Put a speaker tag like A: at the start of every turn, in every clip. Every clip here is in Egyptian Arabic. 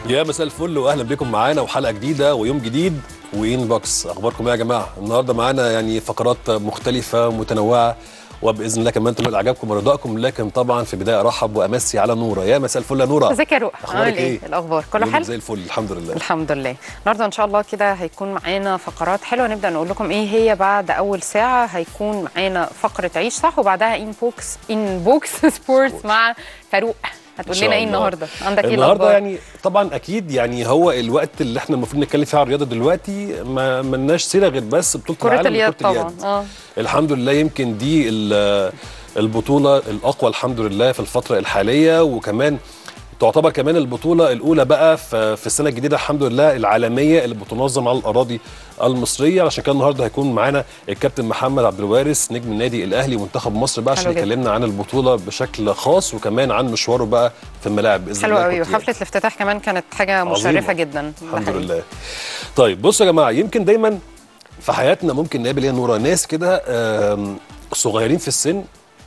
A: يا مساء الفل واهلا بكم معانا وحلقه جديده ويوم جديد وين بوكس اخباركم ايه يا جماعه النهارده معانا يعني فقرات مختلفه متنوعه وباذن الله كمان تنال اعجابكم ورضاكم لكن طبعا في البدايه ارحب وامسي على نوره يا مساء الفل يا نوره
B: ازيك يا روح
A: اخبارك
B: عامل
A: ايه
B: الاخبار كله
A: يومك
B: حلو
A: زي الفل الحمد لله
B: الحمد لله النهارده ان شاء الله كده هيكون معانا فقرات حلوه نبدا نقول لكم ايه هي بعد اول ساعه هيكون معانا فقره عيش صح وبعدها ان بوكس ان بوكس سبورتس مع فاروق هتقول
A: إن شاء
B: لنا ايه
A: الله.
B: النهارده عندك ايه
A: النهارده
B: الأخبار؟
A: يعني طبعا اكيد يعني هو الوقت اللي احنا المفروض نتكلم فيه على الرياضه دلوقتي ما ملناش سيره غير بس بطوله
B: كره
A: العالم
B: اليد
A: لكرة
B: طبعا اه
A: الحمد لله يمكن دي ال- البطولة الأقوى الحمد لله في الفترة الحالية وكمان تعتبر كمان البطولة الأولى بقى في في السنة الجديدة الحمد لله العالمية اللي بتنظم على الأراضي المصرية عشان كده النهارده هيكون معانا الكابتن محمد عبد الوارث نجم النادي الأهلي ومنتخب مصر بقى عشان
B: حلو جدا.
A: يكلمنا عن البطولة بشكل خاص وكمان عن مشواره بقى في الملاعب بإذن
B: حلو
A: الله
B: قوي
A: كنت يعني.
B: وحفله الافتتاح كمان كانت حاجه
A: عظيمة.
B: مشرفه جدا ده
A: الحمد
B: حقيقي.
A: لله طيب بصوا يا جماعه يمكن دايما في حياتنا ممكن نقابل يا نورا ناس كده آم، صغيرين في السن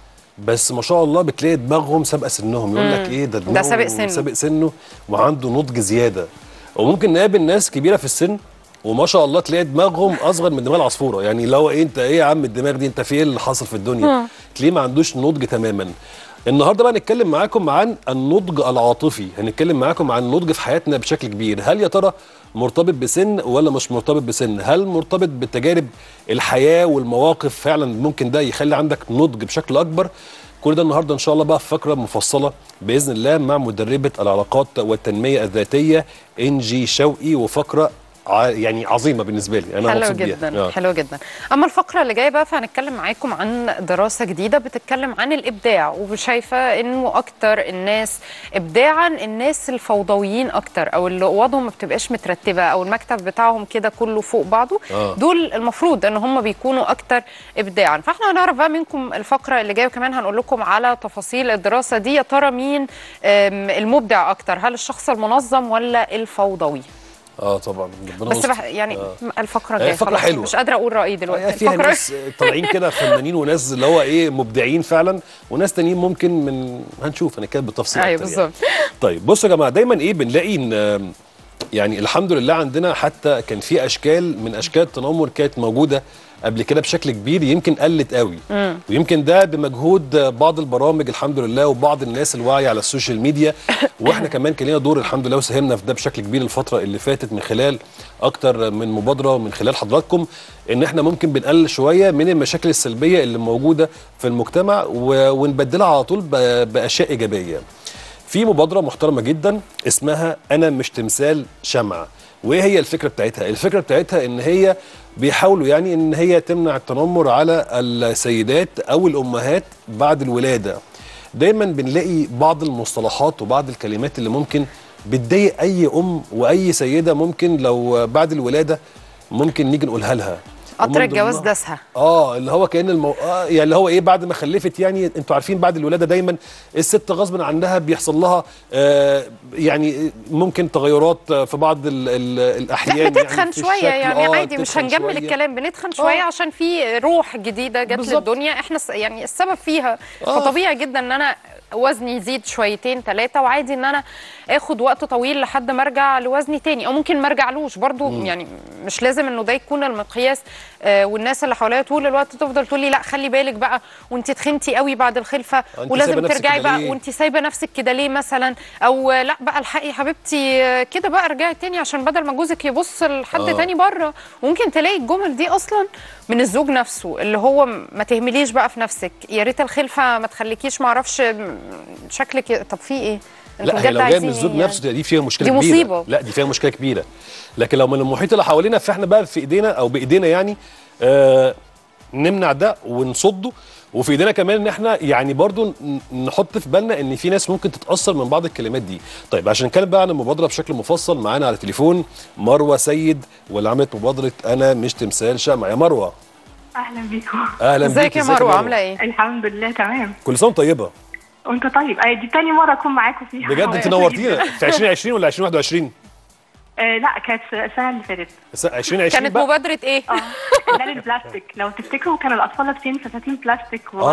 A: بس ما شاء الله بتلاقي دماغهم سابقه سنهم يقول لك ايه ده دماغه
B: سابق سنه.
A: سابق سنه وعنده نضج زياده وممكن نقابل ناس كبيره في السن وما شاء الله تلاقي دماغهم اصغر من دماغ العصفوره يعني لو ايه انت ايه يا عم الدماغ دي انت في ايه اللي حاصل في الدنيا تلاقيه ما عندوش نضج تماما النهارده بقى نتكلم معاكم عن النضج العاطفي هنتكلم معاكم عن النضج في حياتنا بشكل كبير هل يا ترى مرتبط بسن ولا مش مرتبط بسن هل مرتبط بتجارب الحياه والمواقف فعلا ممكن ده يخلي عندك نضج بشكل اكبر كل ده النهارده ان شاء الله بقى في فقره مفصله باذن الله مع مدربه العلاقات والتنميه الذاتيه انجي شوقي وفقره ع- يعني عظيمه بالنسبه لي انا
B: حلو
A: مبسوط بيها
B: جدا
A: آه.
B: حلو جدا اما الفقره اللي جايه بقى فهنتكلم معاكم عن دراسه جديده بتتكلم عن الابداع وشايفه انه اكتر الناس ابداعا الناس الفوضويين اكتر او اللي اوضهم ما بتبقاش مترتبه او المكتب بتاعهم كده كله فوق بعضه
A: آه.
B: دول المفروض ان هم بيكونوا اكتر ابداعا فاحنا هنعرف بقى منكم الفقره اللي جايه وكمان هنقول لكم على تفاصيل الدراسه دي يا ترى مين آم، المبدع اكتر هل الشخص المنظم ولا الفوضوي
A: اه طبعا ربنا
B: بس
A: يستر.
B: بح يعني
A: آه.
B: الفقره
A: هي
B: الجايه
A: فقرة
B: خلاص
A: حلوة.
B: مش قادره اقول رايي دلوقتي
A: آه، فيها
B: الفقرة-
A: ناس طالعين كده فنانين وناس اللي هو ايه مبدعين فعلا وناس تانيين ممكن من هنشوف هنتكلم بالتفصيل
B: ايوه
A: أكتر يعني.
B: بالظبط
A: طيب بصوا يا جماعه دايما ايه بنلاقي ان آم، يعني الحمد لله عندنا حتى كان في اشكال من اشكال التنمر كانت موجوده قبل كده بشكل كبير يمكن قلت قوي ويمكن ده بمجهود بعض البرامج الحمد لله وبعض الناس الواعيه على السوشيال ميديا واحنا كمان كان لنا دور الحمد لله وساهمنا في ده بشكل كبير الفتره اللي فاتت من خلال اكتر من مبادره ومن خلال حضراتكم ان احنا ممكن بنقلل شويه من المشاكل السلبيه اللي موجوده في المجتمع و- ونبدلها على طول ب- باشياء ايجابيه في مبادرة محترمة جدا اسمها أنا مش تمثال شمعة وإيه هي الفكرة بتاعتها؟ الفكرة بتاعتها إن هي بيحاولوا يعني إن هي تمنع التنمر على السيدات أو الأمهات بعد الولادة دايما بنلاقي بعض المصطلحات وبعض الكلمات اللي ممكن بتضايق أي أم وأي سيدة ممكن لو بعد الولادة ممكن نيجي نقولها لها
B: قطر
A: ومن
B: الجواز
A: ضمنها-
B: دسها
A: اه اللي هو كان المو... آه يعني اللي هو ايه بعد ما خلفت يعني انتوا عارفين بعد الولاده دايما الست غصب عنها بيحصل لها آه يعني ممكن تغيرات آه، في بعض ال... ال... الاحيان
B: لا بتتخن
A: يعني في
B: شويه
A: الشكل.
B: يعني
A: آه،
B: عادي مش
A: بتتخن
B: هنجمل
A: شوية.
B: الكلام بنتخن شويه عشان في روح جديده جت
A: بالظبط.
B: للدنيا احنا س- يعني السبب فيها
A: آه.
B: فطبيعي جدا ان انا وزني يزيد شويتين ثلاثه وعادي ان انا اخد وقت طويل لحد ما ارجع لوزني تاني او ممكن ما ارجعلوش برضو يعني مش لازم انه ده يكون المقياس آه والناس اللي حواليا طول الوقت تفضل تقول لي لا خلي بالك بقى وانت تخنتي قوي بعد الخلفه
A: أنت
B: ولازم
A: سايبة نفسك
B: ترجعي
A: كده
B: بقى
A: ليه؟
B: وانت سايبه نفسك كده ليه مثلا او لا بقى الحقي يا حبيبتي آه، كده بقى ارجعي تاني عشان بدل ما جوزك يبص لحد
A: آه.
B: تاني بره ممكن تلاقي الجمل دي اصلا من الزوج نفسه اللي هو م- ما تهمليش بقى في نفسك يا ريت الخلفه ما تخليكيش ما اعرفش م- شكلك ي- طب في ايه انتوا
A: لا هي
B: بجد
A: لو جايه
B: عايزين
A: من الزوج
B: إيه
A: نفسه دي فيها مشكله
B: دي
A: كبيره
B: مصيبة.
A: لا دي فيها مشكله كبيره لكن لو من المحيط اللي حوالينا فاحنا بقى في ايدينا او بايدينا يعني آه نمنع ده ونصده وفي ايدينا كمان ان احنا يعني برضو ن- نحط في بالنا ان في ناس ممكن تتاثر من بعض الكلمات دي طيب عشان نتكلم بقى عن المبادره بشكل مفصل معانا على التليفون مروه سيد واللي عملت مبادره انا مش تمثال شمع يا مروه
C: اهلا بيكم
A: اهلا
B: ازيك
A: بيكي،
B: يا مروه عامله ايه
C: الحمد لله تمام
A: كل سنه وأنت طيبه
C: وانت طيب آه دي تاني مره اكون معاكم فيها
A: بجد انت
C: مبسوطة
A: نورتينا
C: جداً.
A: في 2020 ولا 2021
C: آه لا كانت السنه اللي فاتت
A: 2020
B: كانت
A: بقى
B: مبادره ايه
C: اه لا للبلاستيك لو تفتكروا كان الاطفال لابسين فساتين بلاستيك و...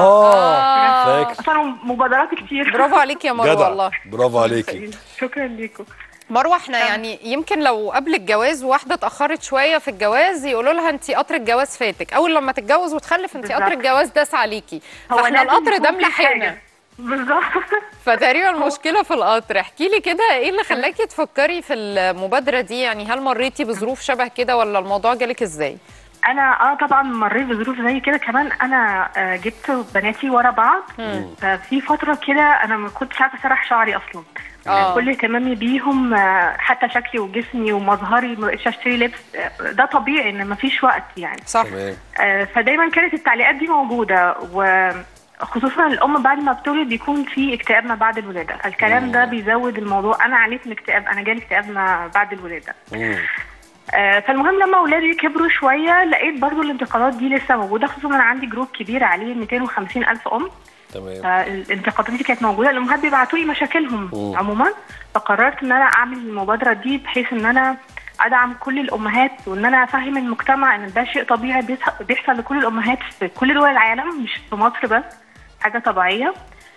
A: اه فاكر
C: صاروا مبادرات كتير
B: برافو عليك يا مروه
A: جدع
B: والله
A: برافو عليكي
C: شكرا لكم
B: مروه احنا يعني يمكن لو قبل الجواز واحده اتاخرت شويه في الجواز يقولوا لها انت قطر الجواز فاتك اول لما تتجوز وتخلف انت قطر
C: بالظبط.
B: الجواز داس عليكي
C: هو
B: فاحنا
C: لازم
B: القطر ده
C: يكون في
B: ملحقنا
C: حاجة. بالظبط
B: فتقريبا المشكله في القطر احكي لي كده ايه اللي خلاكي تفكري في المبادره دي يعني هل مريتي بظروف شبه كده ولا الموضوع جالك ازاي
C: انا اه طبعا مريت بظروف زي كده كمان انا آه، جبت بناتي ورا بعض ففي فتره كده انا ما كنتش عارفه اسرح شعري اصلا
B: آه.
C: كل اهتمامي بيهم آه، حتى شكلي وجسمي ومظهري ما بقتش اشتري لبس آه، ده طبيعي ان مفيش وقت يعني
B: صح
A: تمام
C: آه، فدايما كانت التعليقات دي موجوده وخصوصا الام بعد ما بتولد بيكون في اكتئاب ما بعد الولاده فالكلام ده بيزود الموضوع انا عانيت من اكتئاب انا جالي اكتئاب ما بعد الولاده
A: مم.
C: آه، فالمهم لما اولادي كبروا شويه لقيت برضو الانتقادات دي لسه موجوده خصوصا انا عندي جروب كبير عليه 250 الف ام
A: تمام
C: فالانتقادات دي كانت موجوده الامهات بيبعتوا لي مشاكلهم
A: مم.
C: عموما فقررت ان انا اعمل المبادره دي بحيث ان انا ادعم كل الامهات وان انا افهم المجتمع ان ده شيء طبيعي بيص- بيحصل لكل الامهات في كل دول العالم مش في مصر بس حاجه طبيعيه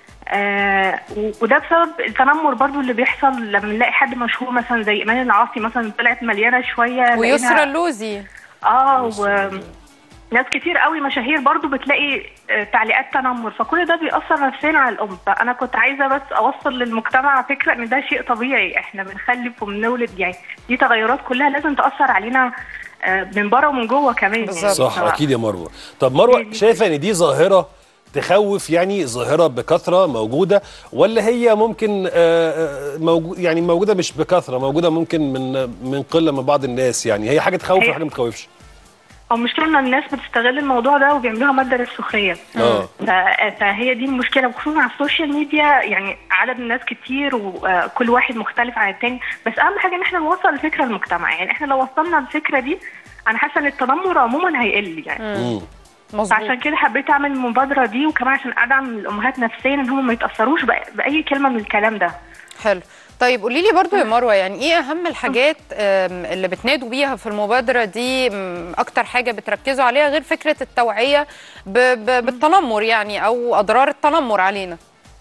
C: آه و- وده بسبب التنمر برضو اللي بيحصل لما نلاقي حد مشهور مثلا زي ايمان العاصي مثلا طلعت مليانه شويه
B: ويسرى
C: لقينا-
B: اللوزي
C: اه
A: يسرى.
C: و ناس كتير قوي مشاهير برضو بتلاقي آه، تعليقات تنمر فكل ده بيأثر نفسيا على الأم فأنا كنت عايزة بس أوصل للمجتمع فكرة إن ده شيء طبيعي إحنا بنخلف وبنولد يعني دي تغيرات كلها لازم تأثر علينا آه، من بره ومن جوه كمان
B: بالظبط.
A: صح اكيد يا مروه طب مروه
C: دي-
A: شايفه ان دي ظاهره تخوف يعني ظاهره بكثره موجوده ولا هي ممكن موجود يعني موجوده مش بكثره موجوده ممكن من من قله من بعض الناس يعني هي حاجه تخوف
C: هي-
A: وحاجه ما تخوفش
C: أو مشكلة إن الناس بتستغل الموضوع ده وبيعملوها مادة للسخرية
A: اه
C: ف- فهي دي المشكله وخصوصا على السوشيال ميديا يعني عدد الناس كتير وكل واحد مختلف عن التاني بس اهم حاجه ان احنا نوصل الفكره للمجتمع يعني احنا لو وصلنا الفكره دي انا حاسه ان التنمر عموما هيقل يعني
A: مم.
B: مظبوط
C: فعشان كده حبيت اعمل المبادره دي وكمان عشان ادعم الامهات نفسيا ان هم ما يتاثروش بأ- باي كلمه من الكلام ده
B: حلو طيب قولي لي برضو يا مروه يعني ايه اهم الحاجات آم، اللي بتنادوا بيها في المبادره دي م، اكتر حاجه بتركزوا عليها غير فكره التوعيه ب ب بالتنمر يعني او اضرار التنمر علينا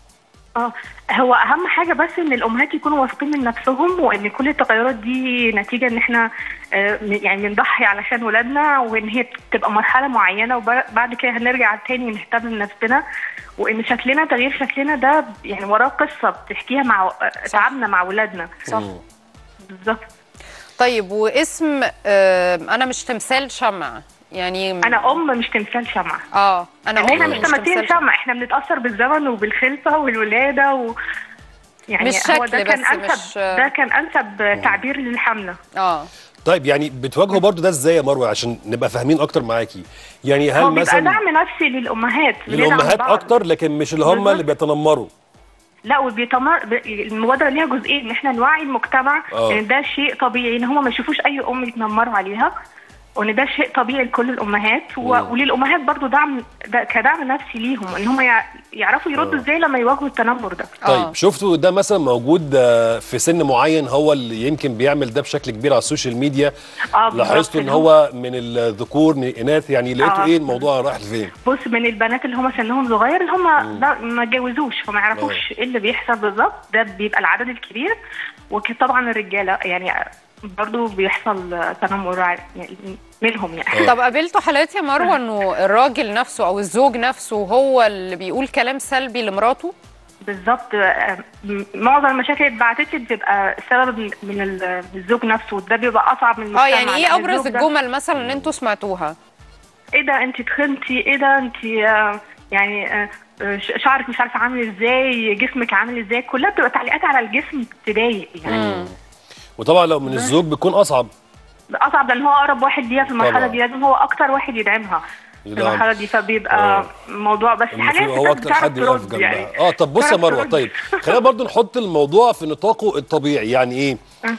C: اه هو اهم حاجه بس ان الامهات يكونوا واثقين من نفسهم وان كل التغيرات دي نتيجه ان احنا آه، يعني بنضحي علشان ولادنا وان هي تبقى مرحله معينه وبعد كده هنرجع تاني نهتم بنفسنا وان شكلنا تغيير شكلنا ده يعني وراه قصه بتحكيها مع آه، تعبنا مع ولادنا
B: صح
C: بالظبط
B: طيب واسم آم، انا مش تمثال شمع يعني
C: انا ام مش تمثال شمعه
B: اه انا
C: احنا
B: ام
C: مش تماثيل شمع احنا بنتاثر بالزمن وبالخلفه والولاده و يعني
B: مش
C: هو
B: شكل
C: ده كان
B: بس
C: انسب
B: مش-
C: ده كان انسب تعبير للحمله
B: اه
A: طيب يعني بتواجهوا برضو ده ازاي يا مروه عشان نبقى فاهمين اكتر معاكي يعني هل
C: هو بيبقى
A: مثلا
C: دعم نفسي للامهات بندعم
A: للامهات
C: بعض.
A: اكتر لكن مش اللي هم
C: بالظبط.
A: اللي بيتنمروا
C: لا وبيتمر ب- المبادره ليها جزئين ان احنا نوعي المجتمع
A: آه.
C: ان ده شيء طبيعي ان هم ما يشوفوش اي ام يتنمروا عليها وان ده شيء طبيعي لكل الامهات و...
A: مم.
C: وللامهات برضو دعم ده كدعم نفسي ليهم ان هم يع... يعرفوا يردوا
A: آه.
C: ازاي لما يواجهوا التنمر ده
B: آه.
A: طيب شفتوا ده مثلا موجود آه، في سن معين هو اللي يمكن بيعمل ده بشكل كبير على السوشيال ميديا
C: اه بالظبط.
A: لاحظتوا ان هو من الذكور من الاناث يعني لقيتوا
C: آه.
A: ايه الموضوع رايح لفين
C: بص من البنات اللي هم سنهم صغير اللي هم ده ما اتجوزوش فما يعرفوش ايه اللي بيحصل بالظبط ده بيبقى العدد الكبير وطبعا الرجاله يعني برضو بيحصل تنمر ع- يعني منهم يعني
B: طب قابلتوا حالات يا مروه انه الراجل نفسه او الزوج نفسه هو اللي بيقول كلام سلبي لمراته
C: بالظبط آه، م- معظم المشاكل اللي اتبعتت لي بتبقى سبب من- من ال- الزوج نفسه ده بيبقى اصعب من المجتمع
B: اه يعني ايه
C: لأن
B: ابرز
C: الزوج ده-
B: الجمل مثلا اللي انتوا سمعتوها
C: ايه ده انت تخنتي ايه ده انت آه، يعني آه، آه، ش- شعرك مش عارفه عامل ازاي جسمك عامل ازاي كلها بتبقى تعليقات على الجسم تضايق يعني
A: وطبعا لو من الزوج بيكون اصعب
C: اصعب لان هو اقرب واحد ليها في المرحله
A: طبعا.
C: دي لازم هو اكتر واحد يدعمها في
A: يدعم.
C: المرحله دي فبيبقى موضوع بس حاليا
A: المفروض هو اكتر حد يقف
C: ترد
A: جنبها
C: يعني
A: اه طب بص يا
C: تعرف
A: مروه
C: ترد.
A: طيب خلينا برضو نحط الموضوع في نطاقه الطبيعي يعني ايه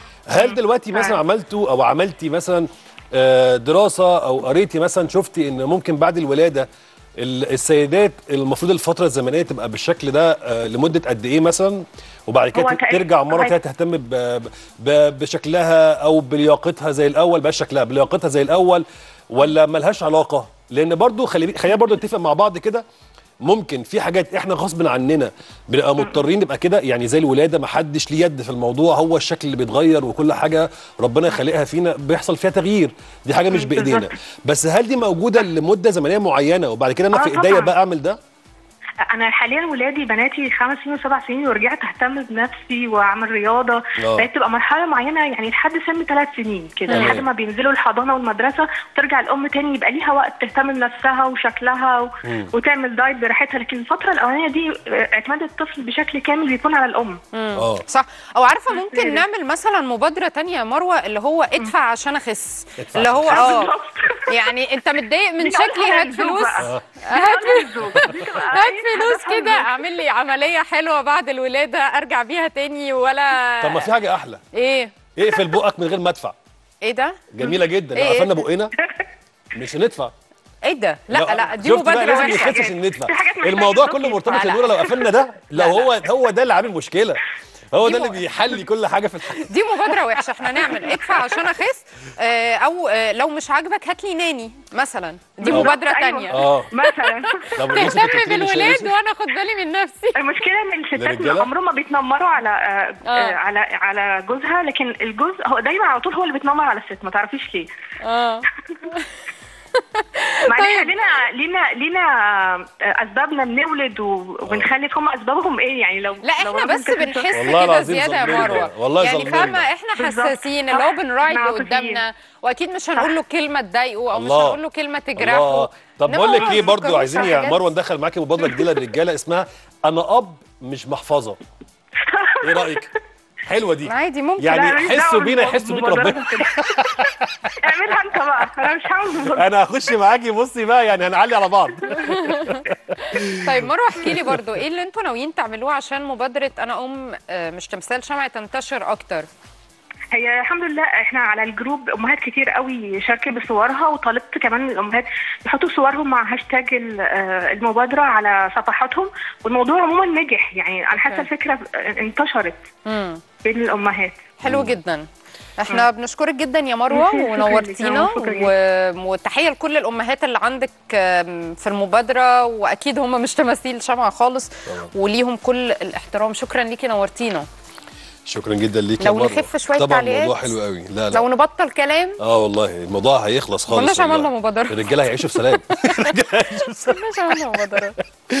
A: هل دلوقتي مثلا عملتوا او عملتي مثلا آه، دراسه او قريتي مثلا شفتي ان ممكن بعد الولاده ال- السيدات المفروض الفتره الزمنيه تبقى بالشكل ده آه، لمده قد ايه مثلا وبعد كده
C: هو
A: ت-
C: تقريباً-
A: ترجع مره
C: هاي-
A: تانية تهتم ب- ب- بشكلها او بلياقتها زي الاول بقى شكلها بلياقتها زي الاول ولا ملهاش علاقه لان برضو خلي خلينا برضو نتفق مع بعض كده ممكن في حاجات احنا غصب عننا بنبقى مضطرين نبقى كده يعني زي الولاده ما حدش ليه يد في الموضوع هو الشكل اللي بيتغير وكل حاجه ربنا خالقها فينا بيحصل فيها تغيير دي حاجه مش بايدينا
C: بالظبط.
A: بس هل دي موجوده لمده زمنيه معينه وبعد كده انا
C: آه
A: في ايديا
C: طبعاً.
A: بقى اعمل ده
C: انا حاليا ولادي بناتي خمس سنين وسبع سنين ورجعت اهتم بنفسي واعمل رياضه
A: آه.
C: بقت تبقى مرحله معينه يعني لحد سن ثلاث سنين كده
A: تمام.
C: لحد ما بينزلوا الحضانه والمدرسه وترجع الام تاني يبقى ليها وقت تهتم بنفسها وشكلها و... وتعمل دايت براحتها لكن الفتره الاولانيه دي آه، اعتماد الطفل بشكل كامل بيكون على الام
A: اه
B: صح او عارفه ممكن
C: يعني.
B: نعمل مثلا مبادره تانية يا مروه اللي هو ادفع عشان اخس
A: ادفع
B: اللي هو
A: عشان
B: اه
C: بالظبط.
B: يعني انت متضايق من
C: دي
B: شكلي
C: أول حاجة
B: هات
C: للزوج
B: فلوس
C: بقى.
B: هات
C: دي للزوج. دي تبقى
B: هات
C: إيه؟
B: فلوس
C: هدفها
B: كده اعمل لي عمليه حلوه بعد الولاده ارجع بيها تاني ولا
A: طب ما في حاجه احلى
B: ايه
A: اقفل بقك من غير ما ادفع
B: ايه ده
A: جميله جدا
B: إيه؟
A: لو قفلنا بقنا مش هندفع
B: ايه ده لا لا دي
A: شفت بقى
B: مبادره
A: لازم
B: وحشه
A: نخس عشان ندفع
C: في حاجات محتاجة
A: الموضوع
C: الزوج
A: كله
C: يدفع.
A: مرتبط
B: لا.
A: ان لو قفلنا ده لا
B: لا.
A: هو هو ده اللي عامل مشكله هو
B: دي
A: ده اللي
B: م-
A: بيحلي كل حاجه في الحياه
B: دي مبادره وحشه احنا نعمل ادفع عشان اخس آه، او آه، لو مش عاجبك هات لي ناني مثلا دي
C: بالظبط،
B: مبادره
C: أيوة.
B: تانية
A: اه
C: مثلا
A: طب والناس اللي
B: تهتم
A: بتبتدي
B: بالولاد
A: يوسف؟
B: وانا اخد بالي من نفسي
C: المشكله ان الستات
A: للرجالة؟
C: عمرهم ما بيتنمروا على آه.
B: آه.
C: آه. على على جوزها لكن الجوز هو دايما على طول هو اللي بيتنمر على الست ما تعرفيش ليه
B: اه
C: معلش
B: طيب.
C: لينا لينا لينا آه، اسبابنا بنولد و- وبنخلف هم اسبابهم ايه يعني لو
B: لا
C: لو
B: احنا
C: راجل
B: بس
C: كان
B: بنحس
A: والله
B: كده
A: العظيم
B: زياده يا
A: ظلمنا.
B: مروه
A: والله
B: يعني
A: ظلمنا.
B: فاهمه احنا
C: بالظبط.
B: حساسين اللي هو بنراعي اللي
C: عاطفيين.
B: قدامنا واكيد مش هنقول له كلمه تضايقه او مش
A: الله.
B: هنقول له كلمه تجرحه
A: الله طب
B: إنما
A: بقول لك
B: هو
A: ايه
B: ما
A: برضو
B: بيفكروش
A: عايزين
B: في
A: يا
B: حاجات.
A: مروه ندخل معاكي مبادره جديده للرجاله اسمها انا اب مش محفظه ايه رايك حلوه دي
B: عادي ممكن
A: يعني
C: لا، ماليش
A: حسوا
C: دعوة
A: بينا
C: بالمو-
A: يحسوا بيك
C: بالمبادرات
A: ربنا
C: وكده. اعملها انت بقى انا مش هعمل مبادرة.
A: انا هخش معاكي بصي بقى يعني هنعلي على بعض
B: طيب مروه احكي لي برضو ايه اللي انتوا ناويين تعملوه عشان مبادره انا ام آه، مش تمثال شمع تنتشر اكتر
C: هي الحمد لله احنا على الجروب امهات كتير قوي شاركت بصورها وطالبت كمان من الامهات يحطوا صورهم مع هاشتاج ال- آه، المبادره على صفحاتهم والموضوع عموما نجح يعني انا حاسه
B: أوكي.
C: الفكره انتشرت
B: امم
C: بين الامهات
B: حلو جدا احنا بنشكرك جدا يا مروه
C: شكراً لك.
B: ونورتينا
C: شكراً
B: و... وتحيه لكل الامهات اللي عندك آم، في المبادره واكيد هم مش تماثيل شمعة خالص وليهم كل الاحترام شكرا ليكي نورتينا
A: شكرا جدا ليك
B: لو نخف شوية
A: طبعا
B: تعليقات.
A: الموضوع حلو قوي لا لا
B: لو نبطل كلام
A: اه والله الموضوع هيخلص خالص
B: كناش
A: والله.
B: عملنا مبادرة.
A: الرجاله هيعيشوا في سلام الرجالة هيعيشوا في سلام.
B: مش عملنا مبادره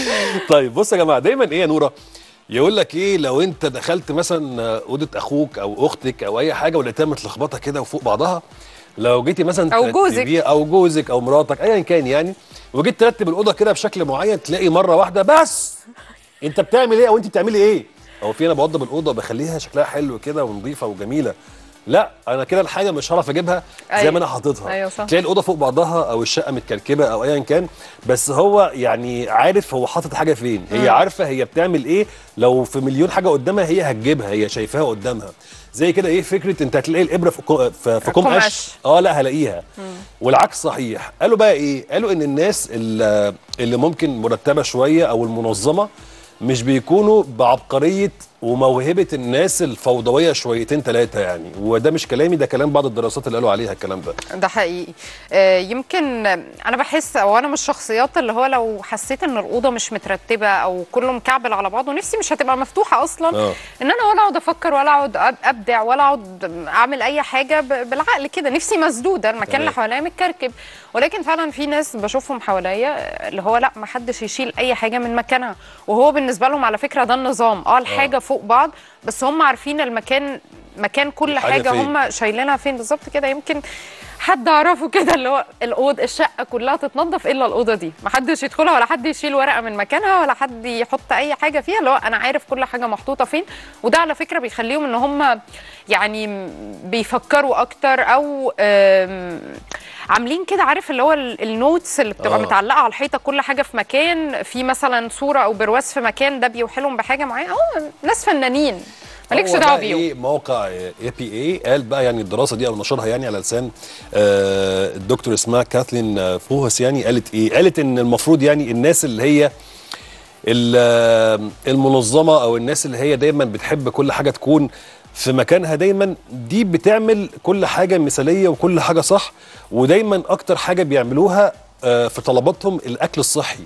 A: طيب بص يا جماعه دايما ايه يا نوره يقول لك ايه لو انت دخلت مثلا اوضه اخوك او اختك او اي حاجه ولقيتها متلخبطه كده وفوق بعضها لو جيتي مثلا
B: أو جوزك.
A: ترتبيها- او جوزك او مراتك ايا كان يعني وجيت ترتب الاوضه كده بشكل معين تلاقي مره واحده بس انت بتعمل ايه او انت بتعملي ايه هو في انا بوضب الاوضه بخليها شكلها حلو كده ونظيفه وجميله لا انا كده الحاجه مش هعرف اجيبها زي
B: أيوة.
A: ما انا حاططها
B: أيوة صح.
A: تلاقي الاوضه فوق بعضها او الشقه متكركبه او ايا كان بس هو يعني عارف هو حاطط حاجه فين هي عارفه هي بتعمل ايه لو في مليون حاجه قدامها هي هتجيبها هي شايفاها قدامها زي كده ايه فكره انت هتلاقي الابره في كو- في, في كوم
B: كوم
A: قش
B: قش.
A: اه لا هلاقيها والعكس صحيح قالوا بقى ايه قالوا ان الناس اللي, اللي ممكن مرتبه شويه او المنظمه مش بيكونوا بعبقريه وموهبه الناس الفوضويه شويتين ثلاثه يعني وده مش كلامي ده كلام بعض الدراسات اللي قالوا عليها الكلام ده
B: ده حقيقي آه، يمكن انا بحس او انا من الشخصيات اللي هو لو حسيت ان الاوضه مش مترتبه او كله مكعبل على بعضه نفسي مش هتبقى مفتوحه اصلا
A: آه.
B: ان انا ولا اقعد افكر ولا اقعد أب- ابدع ولا اقعد اعمل اي حاجه ب- بالعقل كده نفسي مسدوده المكان
A: تمام.
B: اللي حواليا متكركب ولكن فعلا في ناس بشوفهم حواليا اللي هو لا ما حدش يشيل اي حاجه من مكانها وهو بالنسبه لهم على فكره ده النظام اه الحاجه فوق بعض بس هم عارفين المكان مكان كل
A: الحاجة
B: حاجه
A: فين.
B: هم شايلينها فين بالظبط كده يمكن حد اعرفه كده اللي هو الاوض الشقه كلها تتنظف الا الاوضه دي ما حدش يدخلها ولا حد يشيل ورقه من مكانها ولا حد يحط اي حاجه فيها اللي هو انا عارف كل حاجه محطوطه فين وده على فكره بيخليهم ان هم يعني م- بيفكروا اكتر او آم، عاملين كده عارف اللي هو ال- النوتس اللي بتبقى
A: آه.
B: متعلقه على الحيطه كل حاجه في مكان في مثلا صوره او برواز في مكان ده بيوحلهم بحاجه معينه اه ناس فنانين مالكش
A: هو
B: دعوه
A: بقى
B: بيهم
A: ايه موقع اي بي اي قال بقى يعني الدراسه دي او نشرها يعني على لسان آه الدكتور اسمها كاثلين آه، فوهس يعني قالت ايه قالت ان المفروض يعني الناس اللي هي ال- آه، المنظمه او الناس اللي هي دايما بتحب كل حاجه تكون في مكانها دايما دي بتعمل كل حاجه مثاليه وكل حاجه صح ودايما اكتر حاجه بيعملوها آه، في طلباتهم الاكل الصحي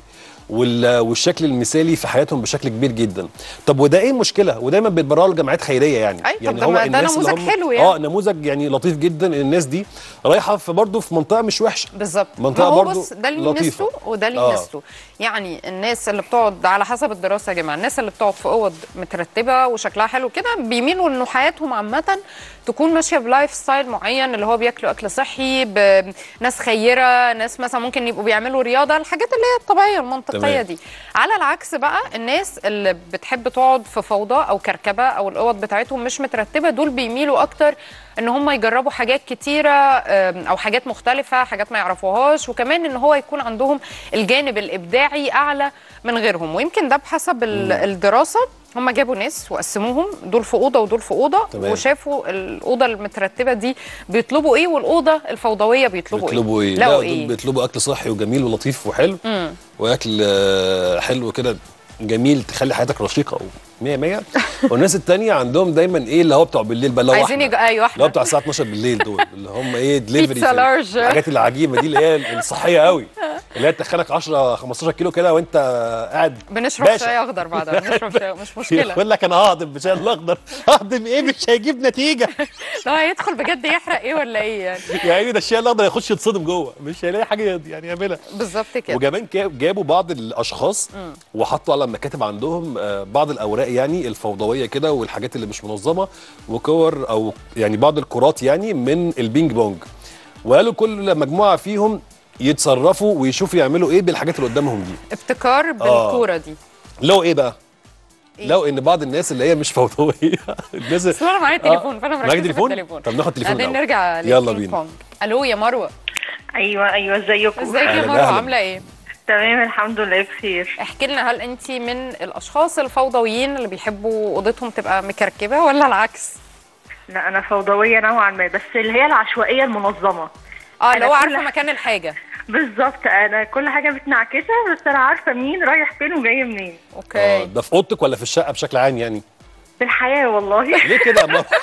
A: وال- والشكل المثالي في حياتهم بشكل كبير جدا طب وده ايه المشكله ودايما بيتبرعوا لجمعيات خيريه يعني
B: أي، طب
A: يعني
B: ده ما- ده
A: الناس اللي
B: نموذج
A: هم-
B: حلو يعني.
A: اه نموذج يعني لطيف جدا إن الناس دي رايحه في برضه في منطقه مش وحشه
B: بالظبط
A: منطقة
B: ما هو
A: برضو
B: بص ده اللي
A: لطيفة.
B: يمسه وده اللي
A: آه.
B: يمسه يعني الناس اللي بتقعد على حسب الدراسه يا جماعه الناس اللي بتقعد في اوض مترتبه وشكلها حلو كده بيميلوا انه حياتهم عامه تكون ماشيه بلايف ستايل معين اللي هو بياكلوا اكل صحي بناس خيره ناس مثلا ممكن يبقوا بيعملوا رياضه الحاجات اللي هي الطبيعيه المنطقيه
A: تمام.
B: دي على العكس بقى الناس اللي بتحب تقعد في فوضى او كركبه او الاوض بتاعتهم مش مترتبه دول بيميلوا اكتر ان هم يجربوا حاجات كتيره أم، او حاجات مختلفه حاجات ما يعرفوهاش وكمان ان هو يكون عندهم الجانب الابداعي اعلى من غيرهم ويمكن ده بحسب ال- الدراسه هم جابوا ناس وقسموهم دول في اوضه ودول في اوضه
A: تمام.
B: وشافوا الاوضه المترتبه دي بيطلبوا ايه والاوضه الفوضويه بيطلبوا,
A: بيطلبوا ايه؟ لا
B: لقوا
A: دول
B: ايه
A: بيطلبوا اكل صحي وجميل ولطيف وحلو واكل آه، حلو كده جميل تخلي حياتك رشيقه و100 100 والناس التانية عندهم دايما ايه اللي هو بتوع بالليل بقى اللي هو
B: عايزين
A: احنا.
B: يج... ايوه
A: اللي هو
B: احنا
A: بتاع الساعه 12 بالليل دول اللي هم ايه دليفري
B: بيتزا لارج.
A: الحاجات العجيبه دي اللي هي الصحيه قوي اللي هي تدخلك 10 15 كيلو كده وانت قاعد
B: بنشرب
A: باشا.
B: شاي اخضر بعدها بنشرب شاي مش مشكله
A: يقول لك انا ههضم بشاي الاخضر ههضم ايه مش هيجيب نتيجه
B: لو هيدخل بجد يحرق ايه ولا ايه يعني
A: يعني ده الشاي الاخضر يخش يتصدم جوه مش هيلاقي حاجه يعني يعملها
B: بالظبط كده
A: وكمان كا- جابوا بعض الاشخاص وحطوا على المكاتب عندهم آه، بعض الاوراق يعني الفوضويه كده والحاجات اللي مش منظمه وكور او يعني بعض الكرات يعني من البينج بونج وقالوا كل مجموعه فيهم يتصرفوا ويشوفوا يعملوا ايه بالحاجات اللي قدامهم دي
B: ابتكار بالكوره دي
A: لو ايه بقى
B: إيه؟
A: لو ان بعض الناس اللي هي مش فوضويه الناس
B: بس انا معايا تليفون فانا مركزه
A: معاكي
B: في
A: تليفون؟
B: التليفون
A: طب ناخد تليفون
B: بعدين
A: الأول.
B: نرجع
A: يلا
B: للبينج
A: بينا.
B: بونج. الو يا مروه
C: ايوه ايوه ازيكم
B: ازيك يا
A: أهلاً،
B: مروه
A: أهلاً.
B: عامله ايه
C: تمام الحمد لله بخير
B: احكي لنا هل انت من الاشخاص الفوضويين اللي بيحبوا اوضتهم تبقى مكركبه ولا العكس
C: لا انا فوضويه نوعا ما بس اللي هي العشوائيه المنظمه
B: اه
C: أنا
B: اللي هو
C: كل
B: عارفه
C: ح-
B: مكان الحاجه
C: بالظبط انا كل حاجه متنعكسه بس انا عارفه مين رايح فين وجاي منين
A: آه،
B: اوكي
A: ده في اوضتك ولا في الشقه بشكل عام يعني
C: في الحياه والله
A: ليه كده يا ماما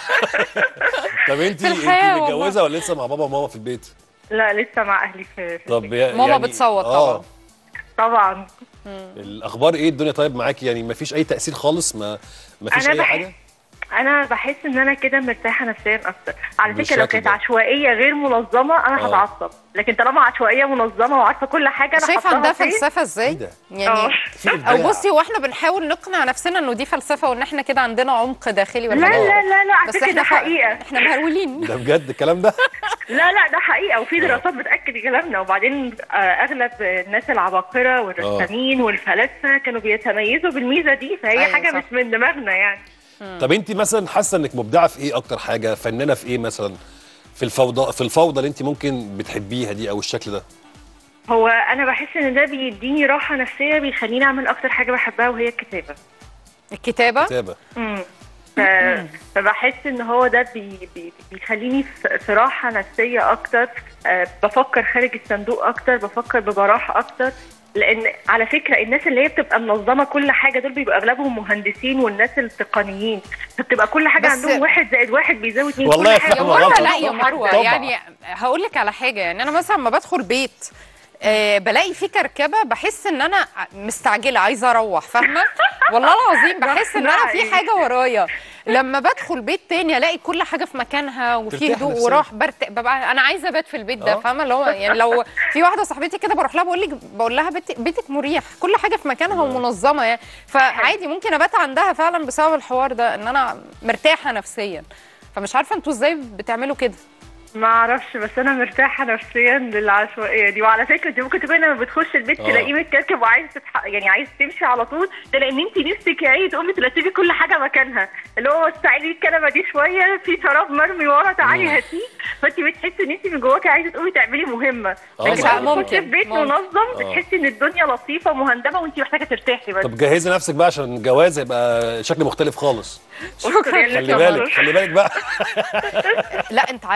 A: طب انت
B: في الحياة
A: انت
B: والله.
A: متجوزه ولا لسه مع بابا وماما في البيت
C: لا لسه مع اهلي في في
A: طب
C: البيت.
A: يا-
B: ماما
A: يعني
B: بتصوت
A: آه،
B: طبعا
C: طبعا
A: الاخبار ايه الدنيا طيب معاكي يعني ما فيش اي تاثير خالص ما ما فيش
C: أنا
A: اي
C: بح-
A: حاجه
C: انا بحس ان انا كده مرتاحه نفسيا اكتر على فكره لو
A: بالشكل
C: كانت
A: ده.
C: عشوائيه غير منظمه انا
A: آه.
C: هتعصب لكن طالما عشوائيه منظمه وعارفه كل حاجه انا
B: شايف
C: حطاها
B: عندها
C: فين.
B: فلسفه ازاي
A: إيه ده؟
B: يعني
C: آه.
A: في إبداع.
B: او بصي هو احنا بنحاول نقنع نفسنا انه دي فلسفه وان احنا كده عندنا عمق داخلي
C: لا
B: ولا
C: لا لا لا على
B: بس
C: فكره
B: احنا
C: ده حقيقه
B: احنا مهرولين
A: ده بجد الكلام ده
C: لا لا ده حقيقه وفي دراسات بتاكد كلامنا وبعدين آه، اغلب الناس العباقره والرسامين والفلاسفه كانوا بيتميزوا بالميزه دي فهي
B: أيوة
C: حاجه
B: صح.
C: مش من دماغنا يعني
A: طب انت مثلا حاسه انك مبدعه في ايه اكتر حاجه فنانه في ايه مثلا في الفوضى في الفوضى اللي انت ممكن بتحبيها دي او الشكل ده
C: هو انا بحس ان ده بيديني راحه نفسيه بيخليني اعمل اكتر حاجه بحبها وهي الكتابه
B: الكتابه
A: كتابه
C: امم ف... فبحس ان هو ده بي... بي... بيخليني في في راحه نفسيه اكتر أه بفكر خارج الصندوق اكتر بفكر ببراحه اكتر لان على فكره الناس اللي هي بتبقى منظمه كل حاجه دول بيبقوا اغلبهم مهندسين والناس التقنيين فبتبقى كل حاجه
B: بس-
C: عندهم واحد زائد واحد بيزود اتنين
A: والله
C: كل
A: يا
C: حاجه
B: يا
A: فاهمة
B: مروه
A: غلط.
B: لا يا مروه
A: طبعا.
B: يعني هقول لك على حاجه يعني انا مثلا لما بدخل بيت آه بلاقي فيه كركبه بحس ان انا مستعجله عايزه اروح فاهمه والله العظيم بحس ان انا في
C: نعم.
B: حاجه ورايا لما بدخل بيت تاني الاقي كل حاجه في مكانها وفي
A: ترتاح
B: هدوء
A: نفسياً.
B: وراح برت... ببقى انا عايزه ابات في البيت ده
A: آه.
B: فاهمه اللي هو يعني لو في واحده صاحبتي كده بروح لها بقول لك بقول لها بيت... بيتك مريح كل حاجه في مكانها ومنظمه يعني فعادي ممكن ابات عندها فعلا بسبب الحوار ده ان انا مرتاحه نفسيا فمش عارفه انتوا ازاي بتعملوا كده
C: ما اعرفش بس انا مرتاحه نفسيا للعشوائيه دي وعلى فكره دي ممكن تبقى لما بتخش البيت
A: آه.
C: تلاقيه متكركب وعايز تتح... يعني عايز تمشي على طول تلاقي ان انت نفسك يعني تقومي ترتبي كل حاجه مكانها اللي هو استعيدي الكنبه دي شويه في شراب مرمي ورا تعالي هاتيه فانت بتحسي ان انت من جواكي عايزه تقومي تعملي مهمه
A: آه
C: لكن
A: صح.
C: لما
B: ممكن،
C: تخشي في بيت
B: ممكن.
C: منظم بتحسي ان الدنيا لطيفه ومهندمه وانت محتاجه ترتاحي بس
A: طب جهزي نفسك بقى عشان الجواز هيبقى شكل مختلف خالص
C: شكرا
A: خلي بالك خلي بالك بقى
B: لا انت عارف ايه المشكله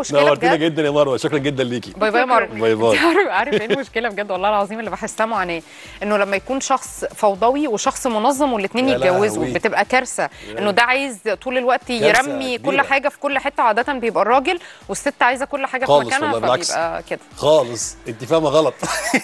B: المشكله
A: نورتينا
B: بجد
A: جدا يا مروه شكرا جدا ليكي
B: باي باي يا مروه
A: باي باي.
B: انت عارف عارف ايه المشكله بجد والله العظيم اللي بحسها معاناه انه لما يكون شخص فوضوي وشخص منظم والاثنين
A: يا
B: يتجوزوا
A: لهوي.
B: بتبقى كارثه انه ده عايز طول الوقت يرمي كل
A: كبيرة.
B: حاجه في كل حته عاده بيبقى الراجل والست عايزه كل حاجه في
A: خالص
B: مكانها
A: والله بالعكس.
B: فبيبقى كده
A: خالص انت فاهمه غلط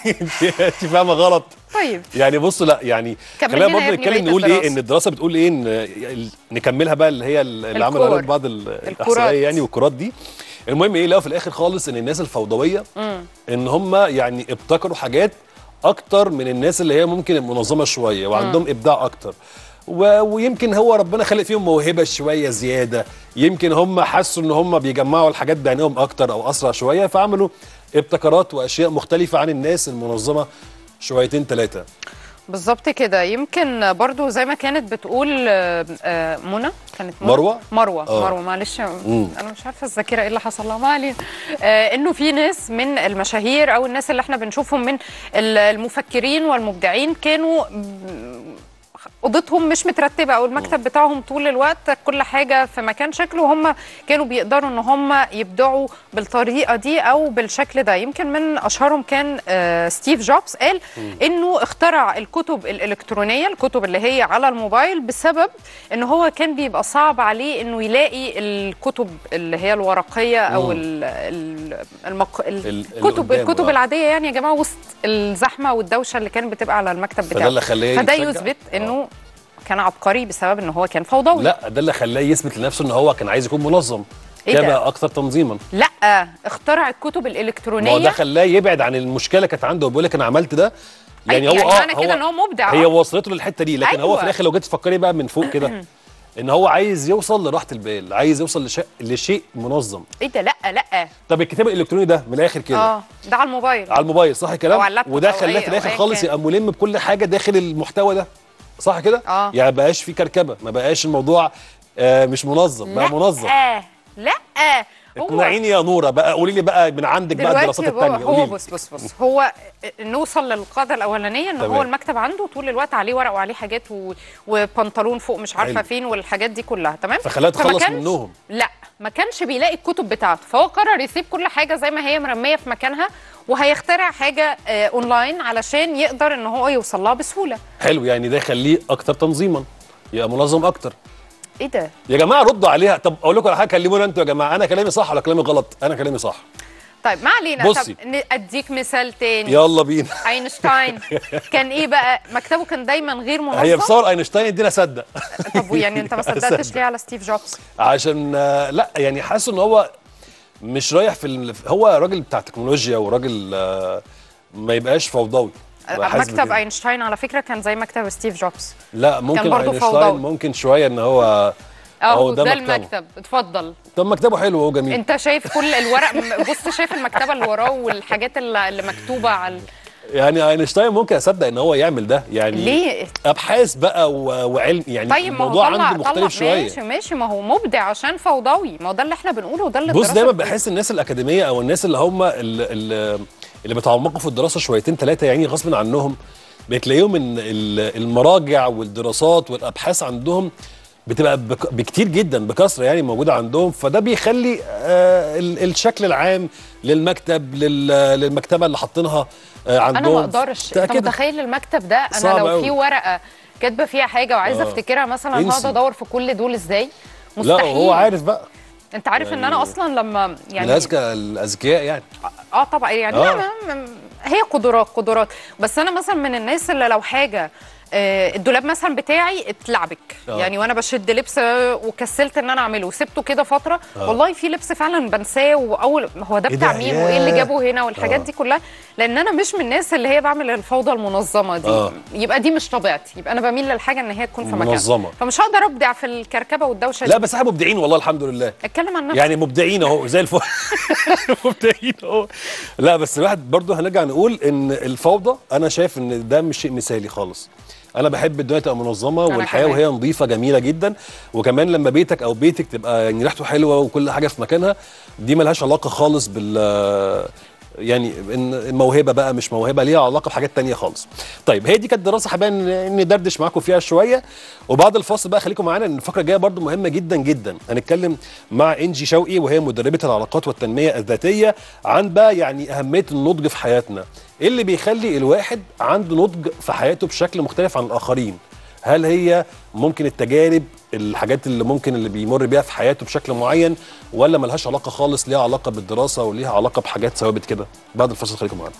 A: انت انت فاهمه غلط
B: طيب
A: يعني بصوا لا يعني
B: كمل
A: خلينا
B: لنا
A: برضه
B: يا ابني
A: نتكلم
B: بقية
A: نقول ايه
B: الدراسة.
A: ان الدراسه بتقول ايه ان ال- نكملها بقى اللي هي اللي عملوا
B: الكور.
A: عليها بعض ال- الاحصائيه يعني والكرات دي المهم ايه لقوا في الاخر خالص ان الناس الفوضويه ان هم يعني ابتكروا حاجات اكتر من الناس اللي هي ممكن منظمه شويه وعندهم ابداع اكتر و... ويمكن هو ربنا خلق فيهم موهبه شويه زياده يمكن هم حسوا ان هم بيجمعوا الحاجات بعينهم اكتر او اسرع شويه فعملوا ابتكارات واشياء مختلفه عن الناس المنظمه شويتين ثلاثه
B: بالظبط كده يمكن برضو زي ما كانت بتقول آه، آه، منى كانت منى؟
A: مروة؟
B: مروه
A: آه.
B: مروه معلش انا مش عارفه الذاكره ايه اللي حصل لها ما علينا آه، انه في ناس من المشاهير او الناس اللي احنا بنشوفهم من ال- المفكرين والمبدعين كانوا م- اوضتهم مش مترتبه او المكتب بتاعهم طول الوقت كل حاجه في مكان شكله هم كانوا بيقدروا ان هم يبدعوا بالطريقه دي او بالشكل ده يمكن من اشهرهم كان آه، ستيف جوبز قال انه اخترع الكتب الالكترونيه الكتب اللي هي على الموبايل بسبب ان هو كان بيبقى صعب عليه انه يلاقي الكتب اللي هي الورقيه او ال- ال- المق...
A: ال- اللي
B: الكتب
A: قدامه،
B: الكتب
A: آه.
B: العاديه يعني يا جماعه وسط الزحمه والدوشه اللي كانت بتبقى على المكتب
A: فده
B: بتاعه
A: اللي خلاه
B: فده
A: يتشجع.
B: يثبت انه كان عبقري بسبب ان هو كان فوضوي
A: لا ده اللي خلاه يثبت لنفسه ان هو كان عايز يكون منظم
B: إيه ده؟
A: يبقى اكثر تنظيما
B: لا اخترع الكتب
A: ما هو ده
B: الالكترونيه
A: خلاه يبعد عن المشكله اللي كانت عنده وبيقول لك انا عملت ده يعني
B: يعني
A: هو اه
B: معنى كده ان هو مبدع
A: هي وصلته للحته دي لكن هو
B: أيوة.
A: في الاخر لو جيت تفكري بقى من فوق كده ان هو عايز يوصل لراحه البال عايز يوصل لشيء لشيء منظم
B: ايه ده لا لا
A: طب الكتاب الالكتروني ده من الاخر كده
B: اه ده على الموبايل
A: على الموبايل صح الكلام
B: أو على اللابتوب
A: وده
B: أو
A: خلاه
B: أي-
A: في
B: أو
A: الاخر
B: أيا
A: خالص
B: كان.
A: يبقى ملم بكل حاجه داخل المحتوى ده صح كده
B: آه.
A: يعني بقاش في كركبه ما بقاش الموضوع آه مش منظم بقى منظم
B: لا لا هو
A: اقنعيني يا نوره بقى قولي لي بقى من عندك بقى
B: دلوقتي
A: الدراسات
B: هو,
A: الثانيه
B: هو
A: قولي لي
B: بص بص بص هو نوصل للقاعده الاولانيه ان
A: تمام.
B: هو المكتب عنده طول الوقت عليه ورق وعليه حاجات و... وبنطلون فوق مش عارفه
A: حلو.
B: فين والحاجات دي كلها تمام
A: فخلاها
B: فما
A: تخلص
B: كانش-
A: منهم.
B: لا ما كانش بيلاقي الكتب بتاعته فهو قرر يسيب كل حاجه زي ما هي مرميه في مكانها وهيخترع حاجه آه اونلاين علشان يقدر ان هو يوصل لها بسهوله
A: حلو يعني ده يخليه اكتر تنظيما يبقى منظم اكتر
B: ايه ده
A: يا جماعه ردوا عليها طب اقول لكم على حاجه كلمونا انتوا يا جماعه انا كلامي صح ولا كلامي غلط انا كلامي صح
B: طيب ما علينا
A: بصي.
B: طب ن- اديك مثال تاني
A: يلا بينا
B: اينشتاين كان ايه بقى مكتبه كان دايما غير منظم
A: هي بصور اينشتاين ادينا اصدق
B: طب يعني انت ما صدقتش
A: صدق.
B: ليه على ستيف جوبز
A: عشان آه، لا يعني حاسس ان هو مش رايح في ال... هو راجل بتاع تكنولوجيا وراجل آه، ما يبقاش فوضوي بقى حاسس
B: مكتب
A: بكده.
B: اينشتاين على فكره كان زي مكتب ستيف جوبز
A: لا ممكن
B: برضه
A: اينشتاين
B: فوضوي.
A: ممكن شويه ان هو
B: اهو ده,
A: مكتبه.
B: المكتب اتفضل
A: طب مكتبه حلو وهو جميل
B: انت شايف كل الورق م- بص شايف المكتبه اللي وراه والحاجات اللي اللي مكتوبه على
A: يعني اينشتاين ممكن اصدق ان هو يعمل ده يعني
B: ليه
A: ابحاث بقى و- وعلم يعني
B: طيب ما هو
A: الموضوع
B: طلع
A: عنده
B: طلع
A: مختلف شويه
B: ماشي ماشي ما هو مبدع عشان فوضوي ما هو ده اللي احنا بنقوله وده اللي
A: بص
B: الدراسة
A: دايما
B: بتقوله.
A: بحس الناس الاكاديميه او الناس اللي هم اللي, اللي, اللي بيتعمقوا في الدراسه شويتين ثلاثه يعني غصب عنهم بتلاقيهم ان ال- المراجع والدراسات والابحاث عندهم بتبقى بك- بكتير جدا بكثره يعني موجوده عندهم فده بيخلي آه ال- الشكل العام للمكتب لل- للمكتبه اللي حاطينها آه عندهم
B: انا ما اقدرش انت
A: كده.
B: متخيل المكتب ده انا
A: صعب
B: لو
A: أوي.
B: في ورقه كاتبه فيها حاجه وعايزه
A: آه.
B: افتكرها مثلا
A: انسي.
B: هقعد ادور في كل دول ازاي
A: لا
B: مستحيل
A: هو عارف بقى
B: انت عارف ان
A: يعني
B: انا اصلا لما
A: من
B: يعني
A: اذكى الاذكياء يعني
B: اه طبعا يعني
A: آه.
B: لا ما- ما- هي قدرات قدرات بس انا مثلا من الناس اللي لو حاجه آه، الدولاب مثلا بتاعي اتلعبك
A: آه.
B: يعني وانا بشد لبس آه، وكسلت ان انا اعمله وسبته كده فتره
A: آه.
B: والله في لبس فعلا بنساه واول هو ده
A: إيه
B: بتاع
A: ده؟
B: مين وايه اللي
A: ياه.
B: جابه هنا والحاجات
A: آه.
B: دي كلها لان انا مش من الناس اللي هي بعمل الفوضى المنظمه دي
A: آه.
B: يبقى دي مش طبيعتي يبقى انا بميل للحاجه ان هي تكون في مكانها
A: منظمة.
B: فمش هقدر ابدع في الكركبه والدوشه
A: لا
B: دي
A: بس احنا مبدعين والله الحمد لله
B: اتكلم عن نفسك
A: يعني مبدعين اهو زي الفل مبدعين اهو لا بس الواحد برضه هنرجع نقول ان الفوضى انا شايف ان ده مش شيء مثالي خالص انا بحب الدنيا تبقى منظمه
B: أنا
A: والحياه
B: كمان.
A: وهي نظيفه جميله جدا وكمان لما بيتك او بيتك تبقى يعني ريحته حلوه وكل حاجه في مكانها دي ملهاش علاقه خالص بال يعني إن موهبه بقى مش موهبه ليها علاقه بحاجات تانية خالص طيب هي دي كانت دراسه حابين ندردش معاكم فيها شويه وبعد الفاصل بقى خليكم معانا ان الفقره الجايه برضو مهمه جدا جدا هنتكلم مع انجي شوقي وهي مدربه العلاقات والتنميه الذاتيه عن بقى يعني اهميه النضج في حياتنا ايه اللي بيخلي الواحد عنده نضج في حياته بشكل مختلف عن الاخرين هل هي ممكن التجارب الحاجات اللي ممكن اللي بيمر بيها في حياته بشكل معين ولا ملهاش علاقه خالص ليها علاقه بالدراسه وليها علاقه بحاجات ثوابت كده بعد الفاصل خليكم معانا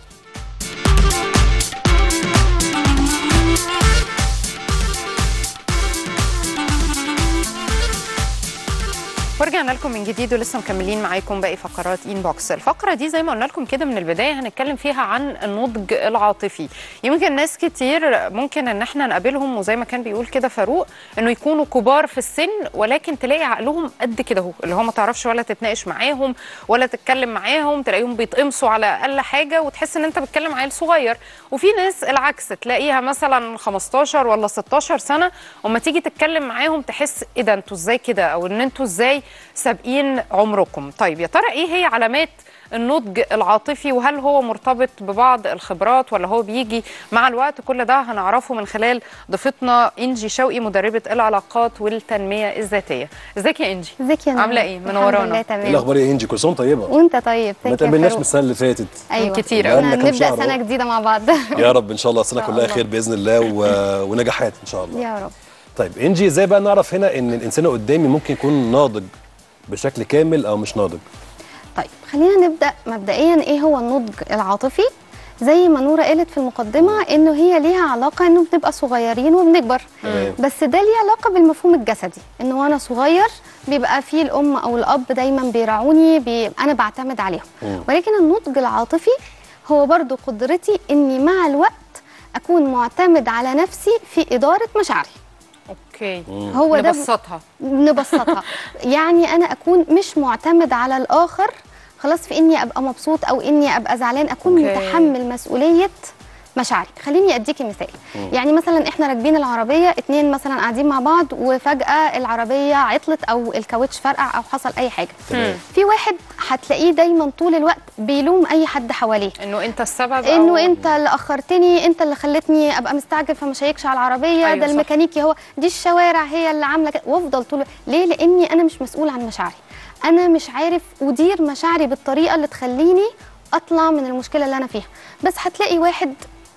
B: ورجعنا لكم من جديد ولسه مكملين معاكم باقي فقرات ان بوكس الفقره دي زي ما قلنا لكم كده من البدايه هنتكلم فيها عن النضج العاطفي يمكن ناس كتير ممكن ان احنا نقابلهم وزي ما كان بيقول كده فاروق انه يكونوا كبار في السن ولكن تلاقي عقلهم قد كده اهو اللي هو ما تعرفش ولا تتناقش معاهم ولا تتكلم معاهم تلاقيهم بيتقمصوا على اقل حاجه وتحس ان انت بتتكلم عيل صغير وفي ناس العكس تلاقيها مثلا 15 ولا 16 سنه وما تيجي تتكلم معاهم تحس ايه ده انتوا ازاي كده او ان انتوا ازاي سابقين عمركم طيب يا ترى ايه هي علامات النضج العاطفي وهل هو مرتبط ببعض الخبرات ولا هو بيجي مع الوقت كل ده هنعرفه من خلال ضيفتنا انجي شوقي مدربه العلاقات والتنميه الذاتيه ازيك يا انجي
D: ازيك يا نور؟
B: عامله ايه
D: الحمد
B: منورانا
D: لله
A: ايه
D: تمام
A: الاخبار يا انجي كل سنه وأنت طيبه
D: وانت طيب
A: ما
D: thank you يا
A: تقابلناش من
D: فاروق.
A: السنه اللي فاتت
D: ايوه
B: كتير
A: بقالنا
D: احنا
A: كام
D: نبدا
A: شهر
D: سنه
A: أهو.
D: جديده مع بعض
A: يا رب ان شاء الله السنه
D: إن شاء
A: كلها
D: الله.
A: خير باذن الله و... ونجاحات ان شاء الله
D: يا رب
A: طيب انجي ازاي بقى نعرف هنا ان الانسان اللي قدامي ممكن يكون ناضج بشكل كامل او مش ناضج
D: طيب خلينا نبدا مبدئيا ايه هو النضج العاطفي زي ما نوره قالت في المقدمه انه هي ليها علاقه انه بنبقى صغيرين وبنكبر
A: تمام.
D: بس ده ليه علاقه بالمفهوم الجسدي انه وانا صغير بيبقى في الام او الاب دايما بيراعوني بي... انا بعتمد عليهم
A: مم.
D: ولكن النضج العاطفي هو برضو قدرتي اني مع الوقت اكون معتمد على نفسي في اداره مشاعري
B: اوكي
D: هو ده
B: نبسطها
D: نبسطها يعني انا اكون مش معتمد على الاخر خلاص في اني ابقى مبسوط او اني ابقى زعلان اكون
B: أوكي.
D: متحمل مسؤوليه مشاعري خليني اديكي مثال يعني مثلا احنا راكبين العربيه اتنين مثلا قاعدين مع بعض وفجاه العربيه عطلت او الكاوتش فرقع او حصل اي حاجه
A: تمام.
D: في واحد هتلاقيه دايما طول الوقت بيلوم اي حد حواليه
B: انه انت السبب
D: انه
B: أو-
D: انت اللي اخرتني انت اللي خلتني ابقى مستعجل فما شيكش على العربيه
B: أيوة
D: أيوة ده
B: صح.
D: الميكانيكي هو دي الشوارع هي اللي عامله كده وافضل طول ليه لاني انا مش مسؤول عن مشاعري انا مش عارف ادير مشاعري بالطريقه اللي تخليني اطلع من المشكله اللي انا فيها بس هتلاقي واحد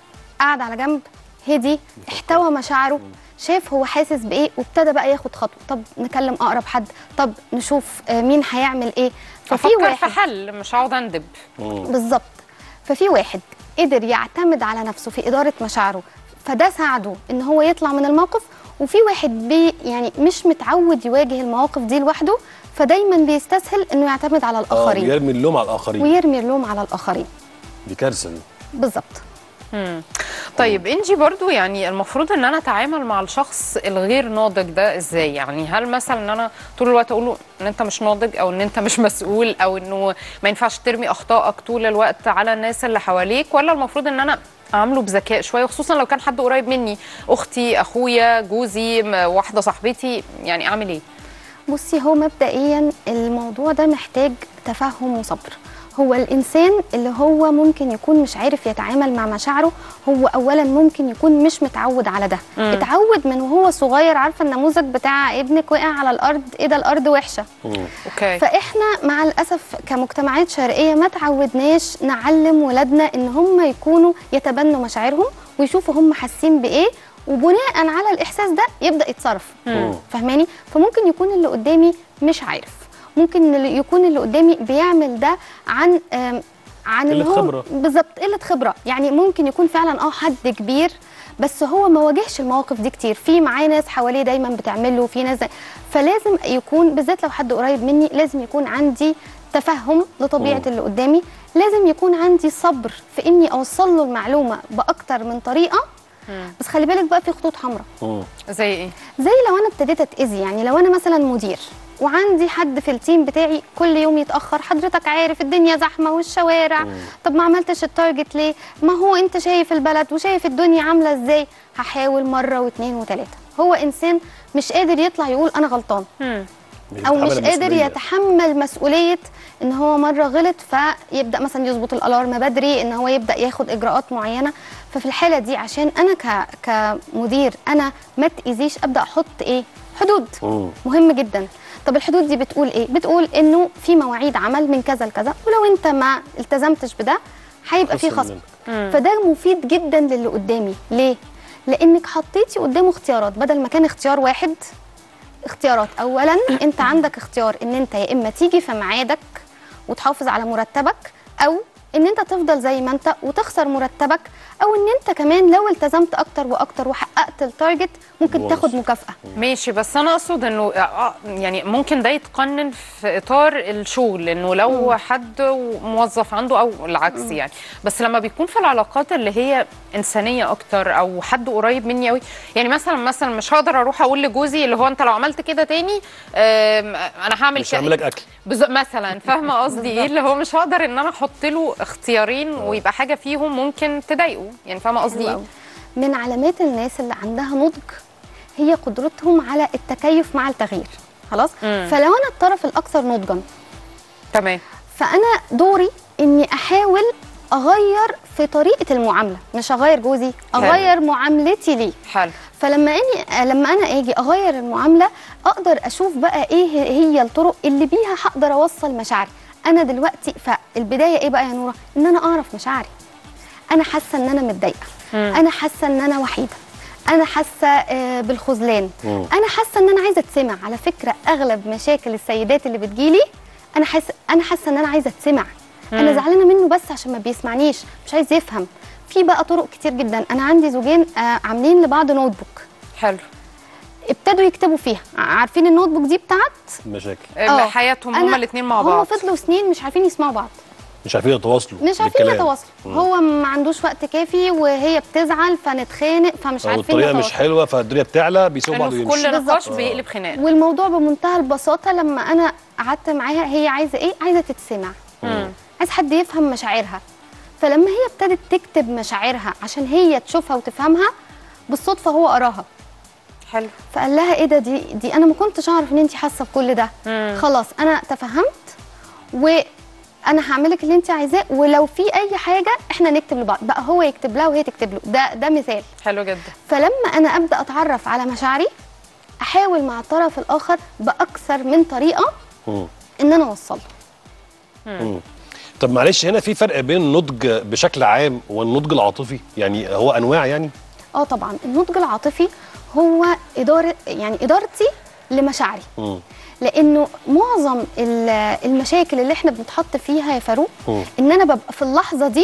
D: قعد على جنب هدي احتوى مشاعره شاف هو حاسس بايه وابتدى بقى ياخد خطوه طب نكلم اقرب حد طب نشوف آه، مين هيعمل ايه ففي
B: افكر في
D: واحد
B: حل مش هقعد اندب
D: بالظبط ففي واحد قدر يعتمد على نفسه في إدارة مشاعره فده ساعده إن هو يطلع من الموقف وفي واحد بي يعني مش متعود يواجه المواقف دي لوحده فدايما بيستسهل إنه يعتمد على
A: اه
D: الآخرين
A: يرمي اللوم على الاخرين
D: ويرمي اللوم على الآخرين
A: دي كارثه دي
D: بالظبط
B: مم. طيب انجي برضو يعني المفروض ان انا اتعامل مع الشخص الغير ناضج ده ازاي يعني هل مثلا ان انا طول الوقت اقول له ان انت مش ناضج او ان انت مش مسؤول او انه ما ينفعش ترمي اخطائك طول الوقت على الناس اللي حواليك ولا المفروض ان انا اعامله بذكاء شويه خصوصا لو كان حد قريب مني اختي اخويا جوزي م- واحده صاحبتي يعني اعمل ايه
D: بصي هو مبدئيا الموضوع ده محتاج تفهم وصبر هو الانسان اللي هو ممكن يكون مش عارف يتعامل مع مشاعره هو اولا ممكن يكون مش متعود على ده
B: مم.
D: اتعود من وهو صغير عارفه النموذج بتاع ابنك وقع على الارض ايه ده الارض وحشه
B: اوكي
D: فاحنا مع الاسف كمجتمعات شرقيه ما تعودناش نعلم ولادنا ان هم يكونوا يتبنوا مشاعرهم ويشوفوا هم حاسين بايه وبناء على الاحساس ده يبدا يتصرف
A: مم.
D: فاهماني فممكن يكون اللي قدامي مش عارف ممكن اللي يكون اللي قدامي بيعمل ده عن آم، عن
A: قلة
D: اللي هو
A: خبرة.
D: بالظبط قله خبره يعني ممكن يكون فعلا اه حد كبير بس هو ما واجهش المواقف دي كتير في معاه ناس حواليه دايما بتعمله في ناس فلازم يكون بالذات لو حد قريب مني لازم يكون عندي تفهم لطبيعه
A: مم.
D: اللي قدامي لازم يكون عندي صبر في اني اوصل له المعلومه باكتر من طريقه بس خلي بالك بقى في خطوط حمراء
A: مم.
B: زي ايه
D: زي لو انا ابتديت اتاذي يعني لو انا مثلا مدير وعندي حد في التيم بتاعي كل يوم يتاخر حضرتك عارف الدنيا زحمه والشوارع طب ما عملتش التارجت ليه ما هو انت شايف البلد وشايف الدنيا عامله ازاي هحاول مره واثنين وثلاثه هو انسان مش قادر يطلع يقول انا غلطان
B: مم.
D: او مش
A: بيتحمل
D: قادر
A: المسؤولية.
D: يتحمل مسؤوليه ان هو مره غلط فيبدا مثلا يظبط الالارم بدري ان هو يبدا ياخد اجراءات معينه ففي الحاله دي عشان انا ك كمدير انا ما تاذيش ابدا احط ايه حدود
A: مم.
D: مهم جدا طب الحدود دي بتقول ايه بتقول انه في مواعيد عمل من كذا لكذا ولو انت ما التزمتش بده هيبقى في
A: خصم
D: خصم
A: منك.
D: فده مفيد جدا للي قدامي ليه لانك حطيتي قدامه اختيارات بدل ما كان اختيار واحد اختيارات اولا انت عندك اختيار ان انت يا اما تيجي في ميعادك وتحافظ على مرتبك او ان انت تفضل زي ما انت وتخسر مرتبك او ان انت كمان لو التزمت اكتر واكتر وحققت التارجت ممكن
A: بونص.
D: تاخد مكافاه
B: ماشي بس انا اقصد انه آه، يعني ممكن ده يتقنن في اطار الشغل انه لو حد موظف عنده او العكس يعني بس لما بيكون في العلاقات اللي هي انسانيه اكتر او حد قريب مني قوي يعني مثلا مثلا مش هقدر اروح اقول لجوزي اللي هو انت لو عملت كده تاني آم، انا هعمل
A: مش
B: كده.
A: هعمل لك اكل
B: بز... مثلا فاهمه قصدي ايه اللي هو مش هقدر ان انا احط له اختيارين ويبقى حاجه فيهم ممكن تضايقه يعني فاهمه قصدي
D: حلو
B: ايه
D: أوي. من علامات الناس اللي عندها نضج هي قدرتهم على التكيف مع التغيير خلاص
B: مم.
D: فلو انا الطرف الاكثر نضجا
B: تمام
D: فانا دوري اني احاول اغير في طريقه المعامله مش اغير جوزي اغير معاملتي ليه
B: حلو
D: فلما اني لما انا اجي اغير المعامله اقدر اشوف بقى ايه هي الطرق اللي بيها هقدر اوصل مشاعري انا دلوقتي فالبدايه ايه بقى يا نوره ان انا اعرف مشاعري انا حاسه ان انا متضايقه انا حاسه ان انا وحيده انا حاسه آه، بالخذلان
A: مم.
D: انا حاسه ان انا عايزه اتسمع على فكره اغلب مشاكل السيدات اللي بتجيلي انا حاسه انا حاسه ان انا عايزه اتسمع انا زعلانه منه بس عشان ما بيسمعنيش مش عايز يفهم في بقى طرق كتير جدا انا عندي زوجين آه، عاملين لبعض نوت بوك
B: حلو
D: ابتدوا يكتبوا فيها عارفين النوت بوك دي بتاعت
A: مشاكل
D: آه.
B: حياتهم
D: أنا-
B: هما الاثنين مع
D: هم
B: بعض
D: فضلوا سنين مش عارفين يسمعوا بعض
A: مش عارفين يتواصلوا
D: مش عارفين
A: بالكلام.
D: يتواصلوا
A: مم.
D: هو ما عندوش وقت كافي وهي بتزعل فنتخانق فمش
A: او
D: عارفين
A: الطريقه مش
D: نتواصل
A: حلوه فالدنيا بتعلى بيسيبوا
B: انه
A: بعض
B: في
A: ويمشوا
B: كل نقاش
D: بالظبط.
B: بيقلب خناق
D: والموضوع بمنتهى البساطه لما انا قعدت معاها هي عايزه ايه عايزه تتسمع عايز حد يفهم مشاعرها فلما هي ابتدت تكتب مشاعرها عشان هي تشوفها وتفهمها بالصدفه هو قراها
B: حلو
D: فقال لها ايه ده دي دي انا ما كنتش اعرف ان انت حاسه بكل ده
B: مم.
D: خلاص انا تفهمت وانا هعملك اللي انت عايزاه ولو في اي حاجه احنا نكتب لبعض بقى هو يكتب لها وهي تكتب له ده ده مثال
B: حلو جدا
D: فلما انا ابدا اتعرف على مشاعري احاول مع الطرف الاخر باكثر من طريقه
A: مم.
D: ان انا اوصله
A: طب معلش هنا في فرق بين النضج بشكل عام والنضج العاطفي يعني هو انواع يعني
D: اه طبعا النضج العاطفي هو اداره يعني ادارتي لمشاعري
A: مم.
D: لانه معظم ال- المشاكل اللي احنا بنتحط فيها يا فاروق
A: مم.
D: ان انا ببقى في اللحظه دي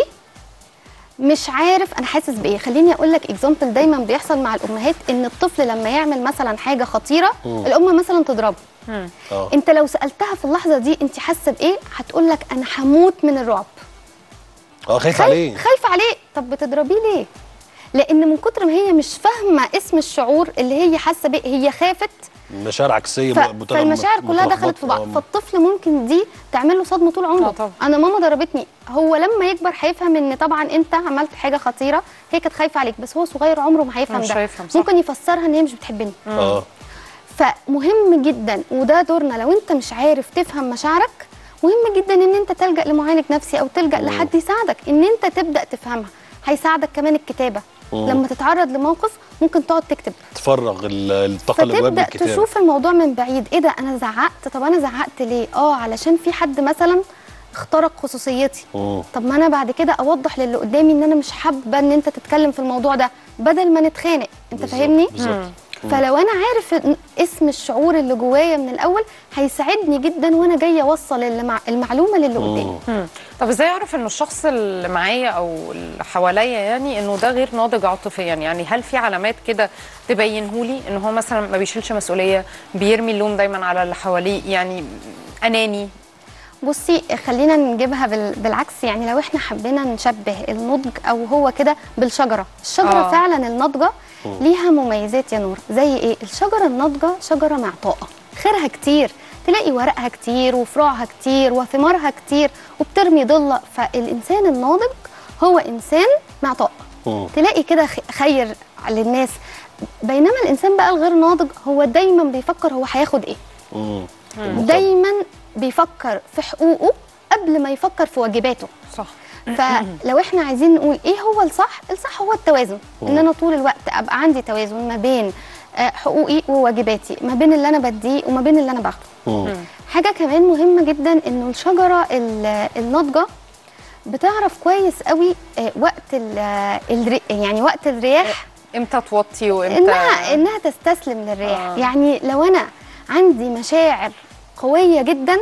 D: مش عارف انا حاسس بايه خليني اقول لك اكزامبل دايما بيحصل مع الامهات ان الطفل لما يعمل مثلا حاجه خطيره
A: مم.
D: الام مثلا تضربه
B: مم.
A: اه
D: انت لو سالتها في اللحظه دي انت حاسه بايه هتقول لك انا هموت من الرعب
A: اه خايف
D: خايف
A: عليه
D: خايفه عليه طب بتضربيه ليه لان من كتر ما هي مش فاهمه اسم الشعور اللي هي حاسه بيه هي خافت
A: مشاعر عكسيه
D: ف...
A: متلخبطة-
D: فالمشاعر كلها دخلت في بعض
A: متلخبطة.
D: فالطفل ممكن دي تعمل له صدمه طول
B: آه
D: عمره
B: طبعا.
D: انا ماما ضربتني هو لما يكبر هيفهم ان طبعا انت عملت حاجه خطيره هي كانت خايفه عليك بس هو صغير عمره ما هيفهم
B: مش
D: ده
B: هيفهم، صح.
D: ممكن يفسرها ان هي مش بتحبني
A: اه
D: فمهم جدا وده دورنا لو انت مش عارف تفهم مشاعرك مهم جدا ان انت تلجا لمعالج نفسي او تلجا لحد يساعدك ان انت تبدا تفهمها هيساعدك كمان الكتابه
A: مم.
D: لما تتعرض لموقف ممكن تقعد تكتب
A: تفرغ ال- الطاقه اللي جواك
D: فتبدا
A: بالكتاب
D: تشوف الموضوع من بعيد ايه ده انا زعقت طب انا زعقت ليه اه علشان في حد مثلا اخترق خصوصيتي
A: مم.
D: طب ما انا بعد كده اوضح للي قدامي ان انا مش حابه ان انت تتكلم في الموضوع ده بدل ما نتخانق انت
A: بالظبط،
D: فاهمني
A: بالظبط
D: فلو انا عارف إن اسم الشعور اللي جوايا من الاول هيساعدني جدا وانا جايه اوصل المع... المعلومه للي قدامي
B: مم. طب ازاي اعرف انه الشخص اللي معايا او اللي حواليا يعني انه ده غير ناضج عاطفيا يعني هل في علامات كده تبينهولي ان هو مثلا ما بيشيلش مسؤوليه بيرمي اللوم دايما على اللي حواليه يعني اناني
D: بصي خلينا نجيبها بال... بالعكس يعني لو احنا حبينا نشبه النضج او هو كده بالشجره الشجره
B: آه.
D: آه. فعلا الناضجه ليها مميزات يا نور زي ايه الشجره الناضجه شجره معطاءه خيرها كتير تلاقي ورقها كتير وفروعها كتير وثمارها كتير وبترمي ضله فالانسان الناضج هو انسان معطاء
A: مم.
D: تلاقي كده خ- خير للناس بينما الانسان بقى الغير ناضج هو دايما بيفكر هو هياخد ايه
A: مم. المجتمع.
D: دايما بيفكر في حقوقه قبل ما يفكر في واجباته
B: صح
D: فلو احنا عايزين نقول ايه هو الصح الصح هو التوازن ان انا طول الوقت ابقى عندي توازن ما بين آه، حقوقي وواجباتي ما بين اللي انا بديه وما بين اللي انا باخده
A: مم.
D: حاجه كمان مهمه جدا انه الشجره ال- الناضجه بتعرف كويس قوي آه، وقت ال- آه، الري يعني وقت الرياح
B: امتى توطي وامتى
D: انها انها تستسلم للرياح
B: آه.
D: آه. يعني لو انا عندي مشاعر قويه جدا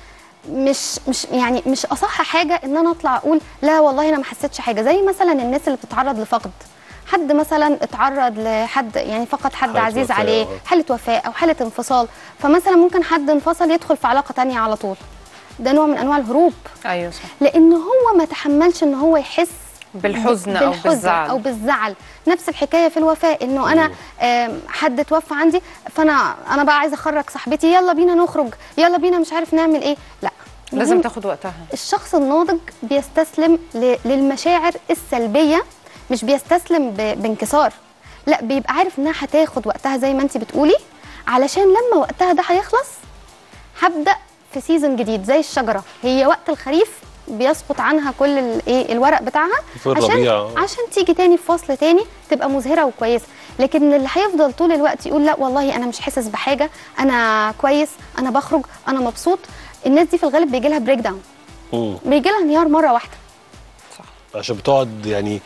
D: مش مش يعني مش اصح حاجه ان انا اطلع اقول لا والله انا ما حسيتش حاجه زي مثلا الناس اللي بتتعرض لفقد حد مثلا اتعرض لحد يعني فقد حد
A: حالة
D: عزيز
A: وفاة،
D: عليه
A: آه.
D: حاله وفاه او حاله انفصال فمثلا ممكن حد انفصل يدخل في علاقه تانية على طول ده نوع من انواع الهروب
B: ايوه صح
D: لان هو ما تحملش ان هو يحس
B: بالحزن او
D: بالحزن
B: بالزعل
D: او بالزعل نفس الحكايه في الوفاه انه انا آم، حد توفى عندي فانا انا بقى عايزه اخرج صاحبتي يلا بينا نخرج يلا بينا مش عارف نعمل ايه لا
B: لازم
D: مهم
B: تاخد وقتها
D: الشخص الناضج بيستسلم ل- للمشاعر السلبيه مش بيستسلم ب- بانكسار لا بيبقى عارف انها هتاخد وقتها زي ما انت بتقولي علشان لما وقتها ده هيخلص هبدا في سيزون جديد زي الشجره هي وقت الخريف بيسقط عنها كل ال- ايه الورق بتاعها
A: في
D: عشان
A: الربيع.
D: عشان تيجي تاني في فصل تاني تبقى مزهره وكويسه لكن اللي هيفضل طول الوقت يقول لا والله انا مش حاسس بحاجه انا كويس انا بخرج انا مبسوط الناس دي في الغالب بيجي لها بريك داون
A: مم.
D: بيجي لها انهيار مره واحده
A: عشان بتقعد يعني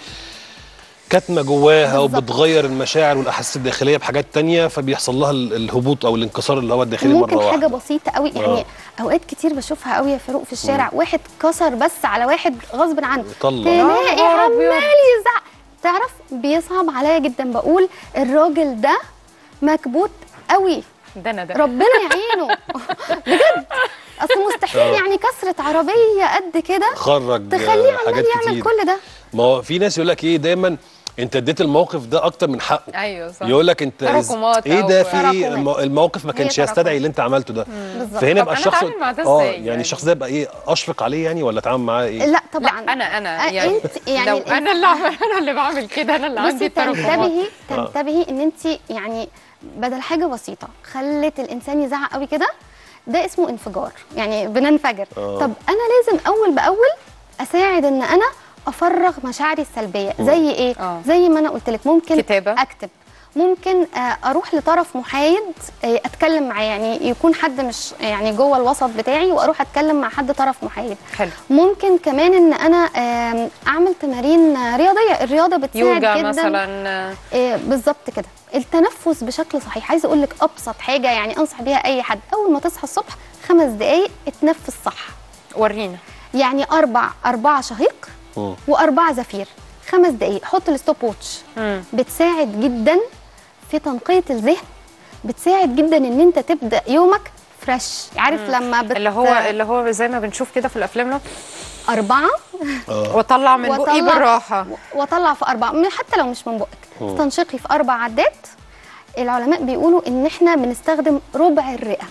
A: كاتمه جواها
D: بالظبط.
A: وبتغير المشاعر والاحاسيس الداخليه بحاجات تانية فبيحصل لها ال- الهبوط او الانكسار اللي هو الداخلي
D: ممكن
A: مره
D: حاجه
A: واحده
D: بسيطه قوي يعني
A: آه.
D: اوقات كتير بشوفها قوي يا فاروق في الشارع واحد كسر بس على واحد غصب عنه
A: طلع.
D: تلاقي
B: يا نهار أبيض.
D: عمال يزعق تعرف بيصعب عليا جدا بقول الراجل ده مكبوت قوي
B: ده انا ده
D: ربنا يعينه بجد اصل مستحيل
A: آه.
D: يعني كسره عربيه قد كده
A: خرج
D: تخليه
A: آه،
D: عمال
A: حاجات
D: يعمل
A: كتير
D: كل ده
A: ما هو في ناس يقول لك ايه دايما انت اديت الموقف ده اكتر من حقه
B: ايوه صح
A: يقول لك انت
B: تراكمات
A: ايه
B: أو
A: ده في ايه
D: تراكمات.
A: المو- الموقف ما كانش
D: تراكمات.
A: يستدعي اللي انت عملته ده
D: بالظبط
A: فهنا
B: طب
A: يبقى
B: أنا
A: الشخص
B: أتعامل مع ده
A: اه
B: إزاي
A: يعني
B: يعني؟
A: الشخص ده يبقى ايه اشفق عليه يعني ولا اتعامل معاه ايه
D: لا طبعا
B: لا انا انا
D: آه،
B: يعني
D: انت يعني
B: لو
D: الإنسان-
B: انا اللي عم- انا اللي بعمل كده انا اللي عندي
D: بصي
B: التراكمات
D: تنتبهي
A: آه.
D: تنتبهي ان انت يعني بدل حاجه بسيطه خلت الانسان يزعق قوي كده ده اسمه انفجار يعني بننفجر
A: آه.
D: طب انا لازم اول باول اساعد ان انا افرغ مشاعري السلبيه زي ايه
B: آه.
D: زي ما انا قلت لك ممكن
B: كتابة.
D: اكتب ممكن آه، اروح لطرف محايد آه، اتكلم معاه يعني يكون حد مش يعني جوه الوسط بتاعي واروح اتكلم مع حد طرف محايد
B: حلو
D: ممكن كمان ان انا آم، اعمل تمارين آه، رياضيه الرياضه بتساعد
B: يوجا
D: جدا
B: مثلا
D: إيه بالظبط كده التنفس بشكل صحيح عايزه اقول لك ابسط حاجه يعني انصح بيها اي حد اول ما تصحى الصبح خمس دقائق اتنفس صح
B: ورينا
D: يعني اربع اربعه شهيق
A: مم.
D: واربعه زفير خمس دقائق حط الستوب ووتش
B: مم.
D: بتساعد جدا في تنقيه الذهن بتساعد جدا ان انت تبدا يومك فريش عارف لما بت...
B: اللي هو اللي هو زي ما بنشوف كده في الافلام لو
D: اربعه
B: واطلع من بقي
D: وأطلع-
B: بالراحه
D: واطلع في اربعه من- حتى لو مش من بقك استنشقي في اربع عدات العلماء بيقولوا ان احنا بنستخدم ربع الرئه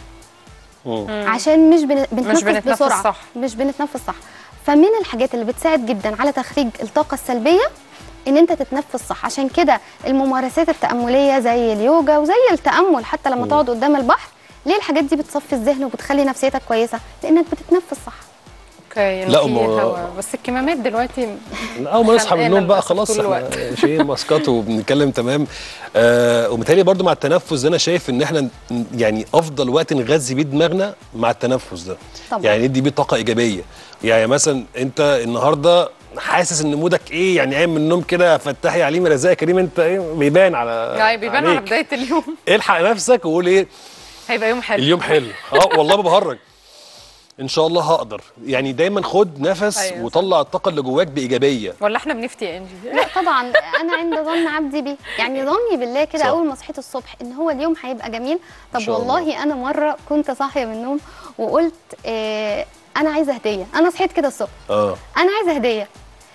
A: مم.
D: عشان مش بن- بنتنفس,
B: بنتنفس
D: بسرعه
B: صح.
D: مش بنتنفس صح فمن الحاجات اللي بتساعد جدا على تخريج الطاقه السلبيه ان انت تتنفس صح عشان كده الممارسات التامليه زي اليوجا وزي التامل حتى لما تقعد قدام البحر ليه الحاجات دي بتصفي الذهن وبتخلي نفسيتك كويسه لانك بتتنفس صح
B: اوكي
A: لا،
B: في
A: ما-
B: هوا. بس الكمامات دلوقتي
A: اول ما نصحى من
B: خانقانا
A: النوم بقى
B: للأسف
A: خلاص
B: طول
A: احنا
B: الوقت.
A: شايلين ماسكات وبنتكلم تمام آه وبالتالي برضو مع التنفس ده انا شايف ان احنا ن- يعني افضل وقت نغذي بيه دماغنا مع التنفس ده
D: طبعا.
A: يعني ندي بيه طاقه ايجابيه يعني مثلا انت النهارده حاسس ان مودك ايه يعني قايم من النوم كده فتحي يا عليم رزاق يا كريم انت ايه بيبان على
B: يعني بيبان على
A: عليك.
B: بدايه اليوم
A: الحق نفسك وقول ايه
B: هيبقى يوم حلو
A: اليوم حلو اه والله ما بهرج ان شاء الله هقدر يعني دايما خد نفس
B: أيوة.
A: وطلع الطاقه اللي جواك بايجابيه
B: ولا احنا بنفتي يا انجي
D: لا طبعا انا عند ظن عبدي بي يعني ظني بالله كده
A: صح.
D: اول ما صحيت الصبح ان هو اليوم هيبقى جميل طب
A: شاء الله.
D: والله انا مره كنت صاحيه من النوم وقلت آه انا عايزه هديه انا صحيت كده الصبح
A: اه
D: انا عايزه هديه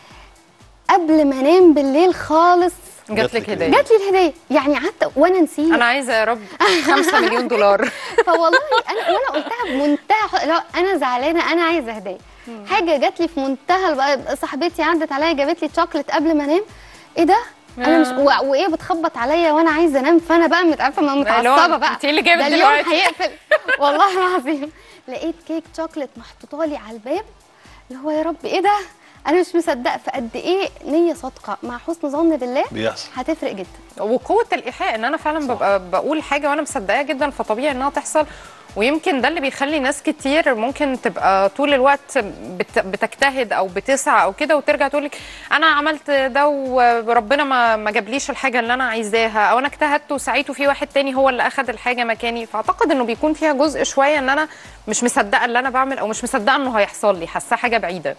D: قبل ما انام بالليل خالص
B: جات لك هديه
D: جات لي الهديه يعني قعدت وانا نسيت
B: انا عايزه يا رب 5 مليون دولار
D: فوالله انا وانا قلتها بمنتهى ح- لا انا زعلانه انا عايزه هديه حاجه جات لي في منتهى الب- صاحبتي عدت عليا جابت لي شوكليت قبل ما انام ايه ده انا مش و... وايه بتخبط عليا وانا عايزه انام فانا بقى مت- عارفه ما
B: اللي هو
D: متعصبه بقى
B: انت إيه اللي جابك
D: ده اليوم
B: دلوقتي؟
D: هيقفل والله العظيم لقيت كيك شوكليت محطوطه لي على الباب اللي هو يا رب ايه ده انا مش مصدقه فقد ايه نيه صادقه مع حسن ظن بالله
A: بيحصل
D: هتفرق جدا
B: وقوه الايحاء ان انا فعلا ببقى بقول حاجه وانا مصدقاها جدا فطبيعي انها تحصل ويمكن ده اللي بيخلي ناس كتير ممكن تبقى طول الوقت بت بتجتهد او بتسعى او كده وترجع تقول لك انا عملت ده وربنا ما ما جابليش الحاجه اللي انا عايزاها او انا اجتهدت وسعيت وفي واحد تاني هو اللي اخذ الحاجه مكاني فاعتقد انه بيكون فيها جزء شويه ان انا مش مصدقه اللي انا بعمل او مش مصدقه انه هيحصل لي حاساه حاجه بعيده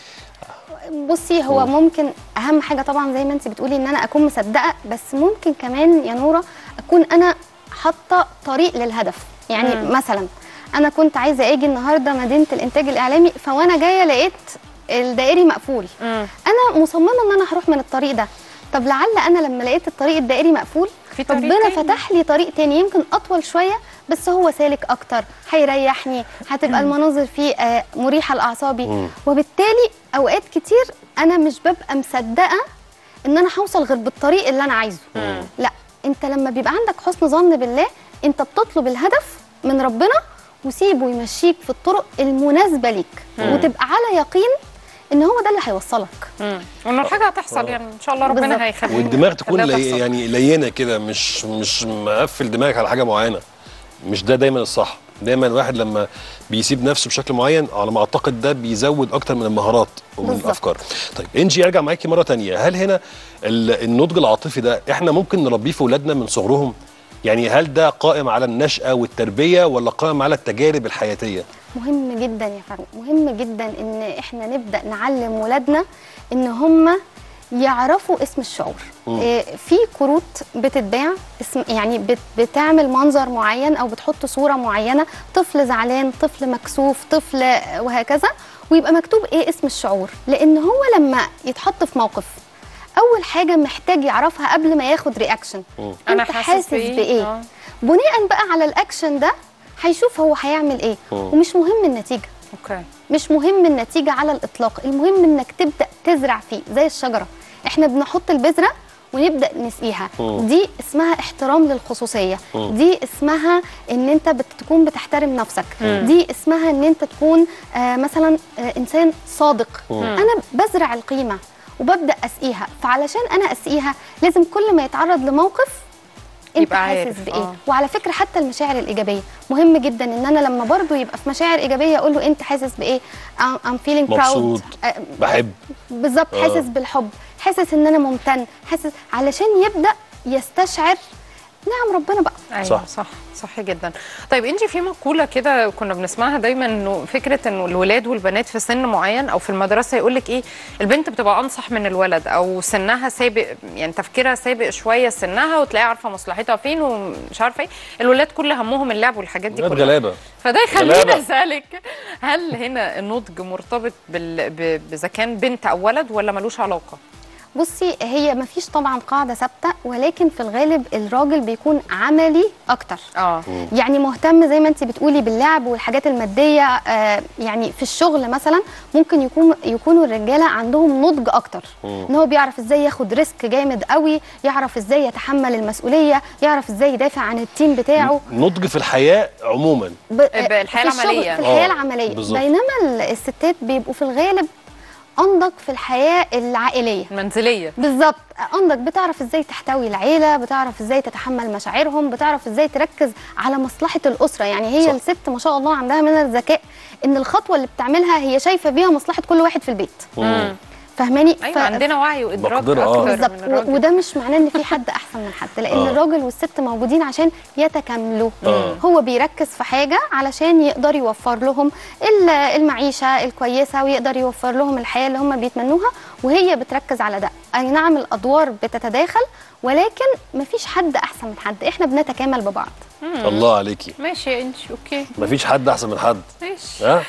D: بصي هو ممكن اهم حاجه طبعا زي ما انت بتقولي ان انا اكون مصدقه بس ممكن كمان يا نوره اكون انا حاطه طريق للهدف يعني مم. مثلا انا كنت عايزه اجي النهارده مدينه الانتاج الاعلامي فوانا جايه لقيت الدائري مقفول
B: مم.
D: انا مصممه ان انا هروح من الطريق ده طب لعل انا لما لقيت الطريق الدائري مقفول
B: في طريق
D: ربنا
B: تاني.
D: فتح لي طريق تاني يمكن اطول شويه بس هو سالك اكتر هيريحني هتبقى المناظر فيه آه، مريحه لاعصابي وبالتالي اوقات كتير انا مش ببقى مصدقه ان انا هوصل غير بالطريق اللي انا عايزه لا انت لما بيبقى عندك حسن ظن بالله انت بتطلب الهدف من ربنا وسيبه يمشيك في الطرق المناسبه ليك وتبقى على يقين ان هو ده اللي هيوصلك
B: مم. وانه الحاجه هتحصل يعني ان شاء الله ربنا
D: بالظبط.
B: هيخلينا
A: والدماغ تكون
B: خليها
A: لي
B: تحصل.
A: يعني لينه كده مش مش مقفل دماغك على حاجه معينه مش ده دايما الصح دايما الواحد لما بيسيب نفسه بشكل معين على ما اعتقد ده بيزود اكتر من المهارات ومن
D: بالظبط.
A: الافكار طيب انجي ارجع معاكي مره تانية هل هنا ال- النضج العاطفي ده احنا ممكن نربيه في اولادنا من صغرهم يعني هل ده قائم على النشأة والتربية ولا قائم على التجارب الحياتية؟
D: مهم جدا يا فاروق مهم جدا ان احنا نبدا نعلم ولادنا ان هم يعرفوا اسم الشعور إيه، في كروت بتتباع اسم يعني بت بتعمل منظر معين او بتحط صوره معينه طفل زعلان طفل مكسوف طفل وهكذا ويبقى مكتوب ايه اسم الشعور لان هو لما يتحط في موقف اول حاجه محتاج يعرفها قبل ما ياخد رياكشن
B: أنا
D: انت
B: حاسس
D: حاسس
B: بإيه؟
D: بايه
B: آه.
D: بناء بقى على الاكشن ده هيشوف هو هيعمل ايه ومش مهم النتيجه
B: اوكي
D: مش مهم النتيجه على الاطلاق المهم انك تبدا تزرع فيه زي الشجره احنا بنحط البذره ونبدا نسقيها دي اسمها احترام للخصوصيه دي اسمها ان انت بتكون بتحترم نفسك دي اسمها ان انت تكون آه مثلا آه انسان صادق انا بزرع القيمه وببدا اسقيها فعلشان انا اسقيها لازم كل ما يتعرض لموقف انت
B: يبقى
D: حاسس
B: عارف،
D: بايه
B: آه.
D: وعلى فكره حتى المشاعر الايجابيه مهم جدا ان انا لما برضو يبقى في مشاعر ايجابيه اقول له انت حاسس بايه I'm- I'm feeling
A: مبسوط
D: proud آه،
A: بحب
D: بالظبط
A: آه.
D: حاسس بالحب حاسس ان انا ممتن حاسس علشان يبدا يستشعر نعم ربنا بقى
B: ايوه
A: صح.
B: صح صح صح جدا طيب انجي في مقوله كده كنا بنسمعها دايما انه فكره انه الولاد والبنات في سن معين او في المدرسه يقول لك ايه البنت بتبقى انصح من الولد او سنها سابق يعني تفكيرها سابق شويه سنها وتلاقيها عارفه مصلحتها فين ومش عارفه ايه الولاد كل همهم اللعب والحاجات دي
A: ولاد
B: كلها
A: غلابة
B: فده يخليني
A: غلابة.
B: اسالك هل هنا النضج مرتبط بال... ب- باذا كان بنت او ولد ولا ملوش علاقه
D: بصي هي مفيش طبعا قاعده ثابته ولكن في الغالب الراجل بيكون عملي اكتر
B: اه
D: يعني مهتم زي ما انت بتقولي باللعب والحاجات الماديه آه يعني في الشغل مثلا ممكن يكون يكونوا الرجاله عندهم نضج اكتر ان هو بيعرف ازاي ياخد ريسك جامد قوي يعرف ازاي يتحمل المسؤوليه يعرف ازاي يدافع عن التيم بتاعه
A: نضج في الحياة عموما
D: ب...
B: بالحياة
D: في الشغل-
B: العملية.
D: في الحياه
A: آه،
D: العمليه
A: بالظبط.
D: بينما ال- الستات بيبقوا في الغالب انضج في الحياه العائليه
B: المنزليه
D: بالظبط انضج بتعرف ازاي تحتوي العيله بتعرف ازاي تتحمل مشاعرهم بتعرف ازاي تركز على مصلحه الاسره يعني هي
A: صح.
D: صح. الست ما شاء الله عندها من الذكاء ان الخطوه اللي بتعملها هي شايفه بيها مصلحه كل واحد في البيت
B: مم.
D: فاهماني
B: ايوه عندنا وعي وادراك
A: مقدرة، آه.
B: اكتر
D: بالظبط
B: من الراجل
D: و- وده مش معناه ان في حد احسن من حد لان
A: آه.
D: الراجل والست موجودين عشان يتكاملوا
A: آه.
D: هو بيركز في حاجه علشان يقدر يوفر لهم ال- المعيشه الكويسه ويقدر يوفر لهم الحياه اللي هم بيتمنوها وهي بتركز على ده اي نعم الادوار بتتداخل ولكن مفيش حد احسن من حد احنا بنتكامل ببعض
A: الله عليكي
B: ماشي يا انجي اوكي
A: مفيش حد احسن من حد
B: ماشي
A: ها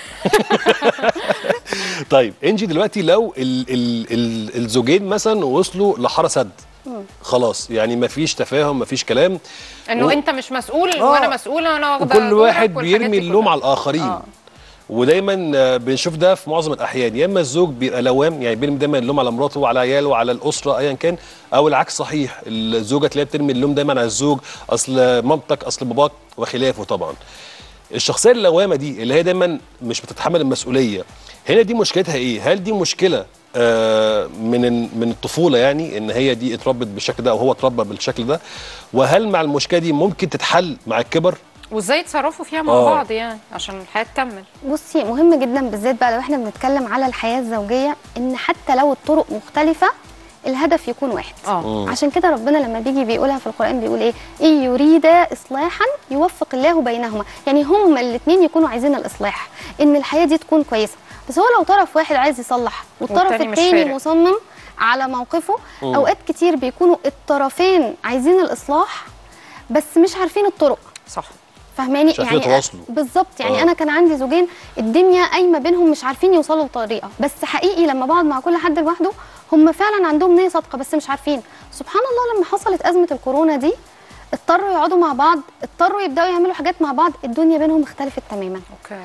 A: طيب انجي دلوقتي لو ال ال ال الزوجين مثلا وصلوا لحاره سد خلاص يعني مفيش تفاهم مفيش كلام
B: انه
A: و-
B: انت مش مسؤول
A: آه.
B: وانا مسؤوله وانا واخده
A: وكل
B: دورك
A: واحد
B: والحاجات
A: بيرمي
B: دي
A: اللوم
B: كلها.
A: على الاخرين
B: آه.
A: ودايما آه، بنشوف ده في معظم الاحيان يا اما الزوج بيبقى لوام يعني بيرمي دايما اللوم على مراته وعلى عياله وعلى الاسره ايا كان او العكس صحيح الزوجه تلاقيها بترمي اللوم دايما على الزوج اصل مامتك اصل باباك وخلافه طبعا الشخصيه اللوامه دي اللي هي دايما مش بتتحمل المسؤوليه هنا دي مشكلتها ايه هل دي مشكله آه، من من الطفوله يعني ان هي دي اتربت بالشكل ده او هو اتربى بالشكل ده وهل مع المشكله دي ممكن تتحل مع الكبر
B: وازاي يتصرفوا فيها مع
A: آه.
B: بعض يعني عشان الحياه تكمل
D: بصي مهم جدا بالذات بقى لو احنا بنتكلم على الحياه الزوجيه ان حتى لو الطرق مختلفه الهدف يكون واحد
B: اه
D: عشان كده ربنا لما بيجي بيقولها في القرآن بيقول ايه إن يريد إصلاحا يوفق الله بينهما يعني هما الاثنين يكونوا عايزين الإصلاح إن الحياة دي تكون كويسة بس هو لو طرف واحد عايز يصلح والطرف
B: والتاني مش
D: التاني
B: فارق.
D: مصمم على موقفه
A: مم.
D: أوقات كتير بيكونوا الطرفين عايزين الإصلاح بس مش عارفين الطرق
B: صح
D: فاهماني
A: مش عارفين يتواصلوا.
D: بالظبط يعني
A: آه.
D: آه. انا كان عندي زوجين الدنيا قايمه بينهم مش عارفين يوصلوا لطريقه بس حقيقي لما بقعد مع كل حد لوحده هم فعلا عندهم نيه صادقه بس مش عارفين سبحان الله لما حصلت ازمه الكورونا دي اضطروا يقعدوا مع بعض اضطروا يبداوا يعملوا حاجات مع بعض الدنيا بينهم اختلفت تماما
B: اوكي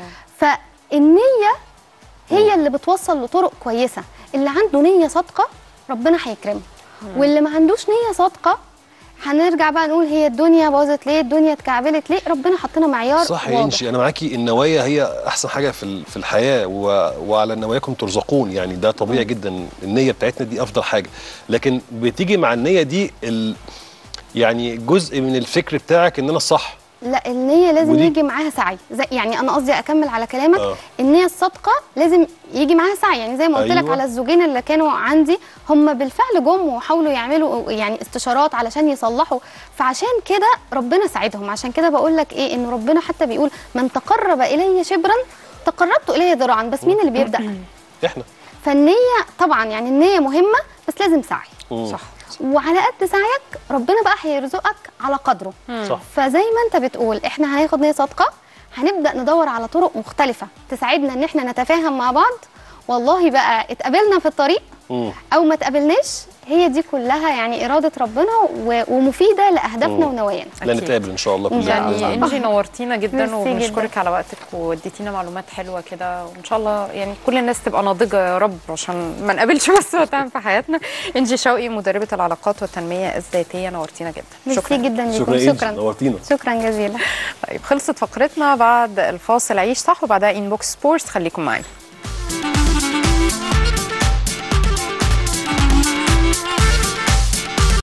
D: فالنيه هي اللي بتوصل لطرق كويسه اللي عنده نيه صادقه ربنا هيكرمه واللي ما عندوش نيه صادقه هنرجع بقى نقول هي الدنيا باظت ليه الدنيا اتكعبلت ليه ربنا حطنا معيار
A: صح يا
D: واضح.
A: انشي انا معاكي النوايا هي احسن حاجه في ال- في الحياه و... وعلى نواياكم ترزقون يعني ده طبيعي جدا النيه بتاعتنا دي افضل حاجه لكن بتيجي مع النيه دي ال... يعني جزء من الفكر بتاعك ان انا الصح
D: لا النية لازم
A: ودي-
D: يجي معاها سعي زي يعني انا قصدي اكمل على كلامك
A: آه.
D: النية الصادقة لازم يجي معاها سعي يعني زي ما قلت لك
A: أيوة.
D: على الزوجين اللي كانوا عندي هم بالفعل جم وحاولوا يعملوا يعني استشارات علشان يصلحوا فعشان كده ربنا ساعدهم عشان كده بقول لك ايه ان ربنا حتى بيقول من تقرب الي شبرا تقربت اليه ذراعا بس مين اللي بيبدا
A: احنا
D: فالنية طبعا يعني النية مهمة بس لازم سعي
A: مم.
B: صح
D: وعلى قد سعيك ربنا بقى هيرزقك على قدره
A: صح
D: فزي ما انت بتقول احنا هناخد نية صادقة هنبدأ ندور على طرق مختلفة تساعدنا ان احنا نتفاهم مع بعض والله بقى اتقابلنا في الطريق
A: مم.
D: او ما اتقابلناش هي دي كلها يعني إرادة ربنا و- ومفيدة لأهدافنا
A: مم.
D: ونوايانا
A: لا
B: أكيد.
A: نتقابل ان شاء الله كلنا
B: يعني
A: بإذن الله.
B: انجي نورتينا جدا
D: ميرسي
B: وبنشكرك
D: جدا.
B: على وقتك واديتينا معلومات حلوه كده وان شاء الله يعني كل الناس تبقى ناضجه يا رب عشان ما نقابلش بس وتهم في حياتنا انجي شوقي مدربه العلاقات والتنميه الذاتيه نورتينا جدا
D: ميرسي جدا
A: شكرا
D: لكم
A: يا إنجي،
D: شكرا
A: نورتينا
D: شكرا جزيلا
B: طيب خلصت فقرتنا بعد الفاصل عيش صح وبعدها انبوكس سبورتس خليكم معانا